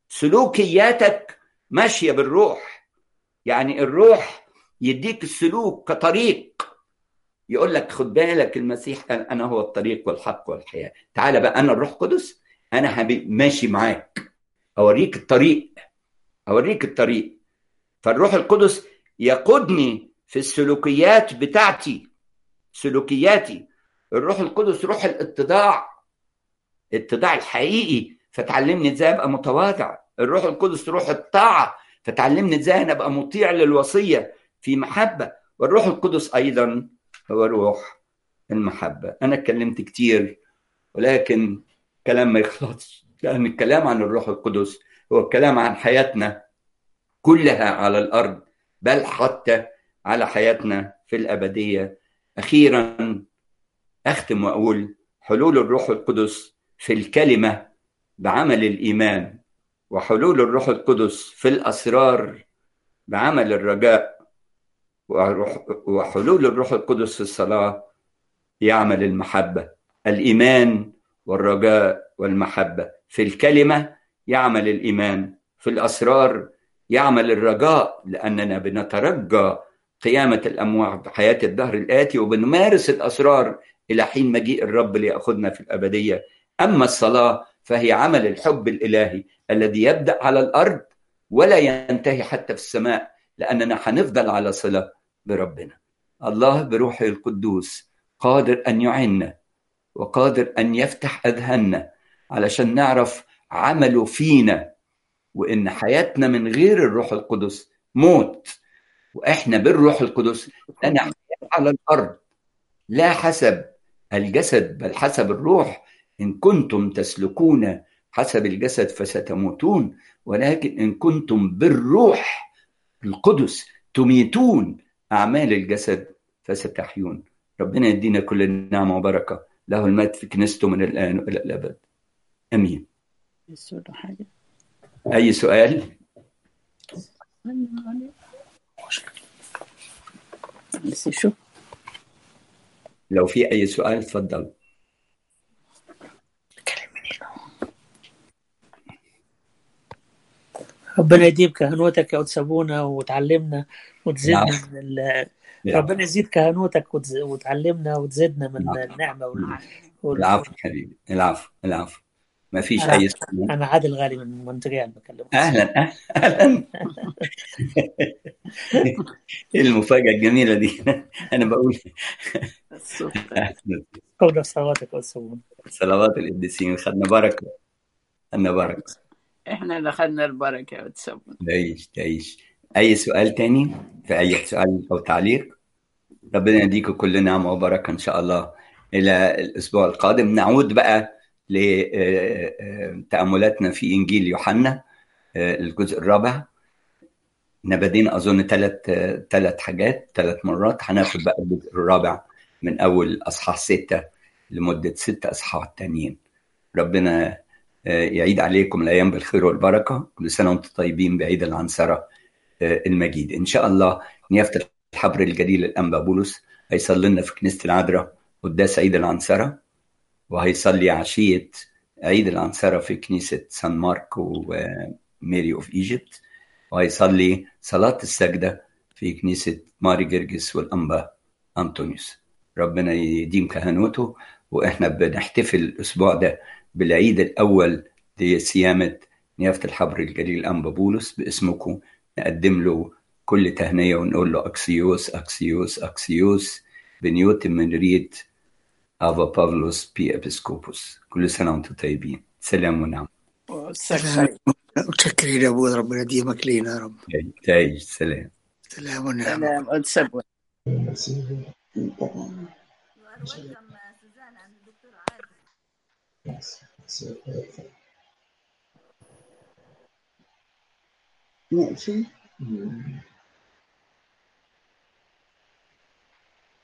سلوكياتك ماشيه بالروح يعني الروح يديك السلوك كطريق يقول لك خد بالك المسيح قال انا هو الطريق والحق والحياه تعالى بقى انا الروح القدس انا حبيب ماشي معاك اوريك الطريق اوريك الطريق فالروح القدس يقودني في السلوكيات بتاعتي سلوكياتي الروح القدس روح الاتضاع الاتضاع الحقيقي فتعلمني ازاي ابقى متواضع الروح القدس روح الطاعه فتعلمني ازاي انا ابقى مطيع للوصيه في محبه والروح القدس ايضا هو روح المحبه انا اتكلمت كتير ولكن كلام ما يخلصش لان الكلام عن الروح القدس هو الكلام عن حياتنا كلها على الارض بل حتى على حياتنا في الابديه اخيرا اختم واقول حلول الروح القدس في الكلمه بعمل الايمان وحلول الروح القدس في الاسرار بعمل الرجاء وحلول الروح القدس في الصلاه يعمل المحبه الايمان والرجاء والمحبه في الكلمه يعمل الايمان في الاسرار يعمل الرجاء لاننا بنترجى قيامه الاموات بحياه الدهر الاتي وبنمارس الاسرار الى حين مجيء الرب لياخذنا في الابديه اما الصلاه فهي عمل الحب الالهي الذي يبدا على الارض ولا ينتهي حتى في السماء لاننا هنفضل على صله بربنا الله بروحه القدوس قادر ان يعنا وقادر ان يفتح اذهاننا علشان نعرف عمله فينا وان حياتنا من غير الروح القدس موت واحنا بالروح القدس لنا حياه على الارض لا حسب الجسد بل حسب الروح ان كنتم تسلكون حسب الجسد فستموتون ولكن ان كنتم بالروح القدس تميتون اعمال الجسد فستحيون ربنا يدينا كل النعمه وبركه له المجد في كنيسته من الان والى الابد امين حاجه اي سؤال بس شو لو في اي سؤال اتفضل ربنا يديم كهنوتك يا وتسابونا وتعلمنا وتزيدنا العفو. من ال... العفو. ربنا يزيد كهنوتك وتز... وتعلمنا وتزيدنا من العفو. النعمه وال... وال... العفو حبيبي العفو العفو ما فيش أنا- اي سؤال انا عادل غالي من مونتريال بكلمك اهلا اهلا ايه المفاجاه الجميله دي انا بقول أهلاً. قول صلواتك يا وتسابونا صلوات القديسين خدنا بركه خدنا بركه احنا اللي اخذنا البركه وتسبب تعيش تعيش اي سؤال تاني في اي سؤال او تعليق ربنا يديكم كل نعمه وبركه ان شاء الله الى الاسبوع القادم نعود بقى لتاملاتنا في انجيل يوحنا آه، الجزء الرابع نبدين اظن ثلاث ثلاث حاجات ثلاث مرات هناخد بقى الجزء الرابع من اول اصحاح سته لمده ست اصحاح تانيين ربنا آه، يعيد عليكم الايام بالخير والبركه كل سنه وانتم طيبين بعيد العنصره آه، المجيد ان شاء الله نيافه الحبر الجليل الانبا بولس هيصلي لنا في كنيسه العذراء قداس عيد العنصره وهيصلي عشيه عيد العنصره في كنيسه سان ماركو وميري اوف ايجيبت وهيصلي صلاه السجده في كنيسه ماري جرجس والانبا انطونيوس ربنا يديم كهنوته واحنا بنحتفل الاسبوع ده بالعيد الاول لصيامه نيافه الحبر الجليل الانبا بولس باسمكم نقدم له كل كل تهنية ونقول له أكسيوس أكسيوس أكسيوس بنيوتن من ريت أبا بافلوس بي أبسكوبوس كل سنة وأنتم طيبين سلام ونعم والسخاء متشكرين يا ابوي ربنا يديمك لينا يا رب تعيش سلام سلام ونعم سلام وتسبون You are welcome, uh, Suzanne and Dr. Adil. نقفل Mm.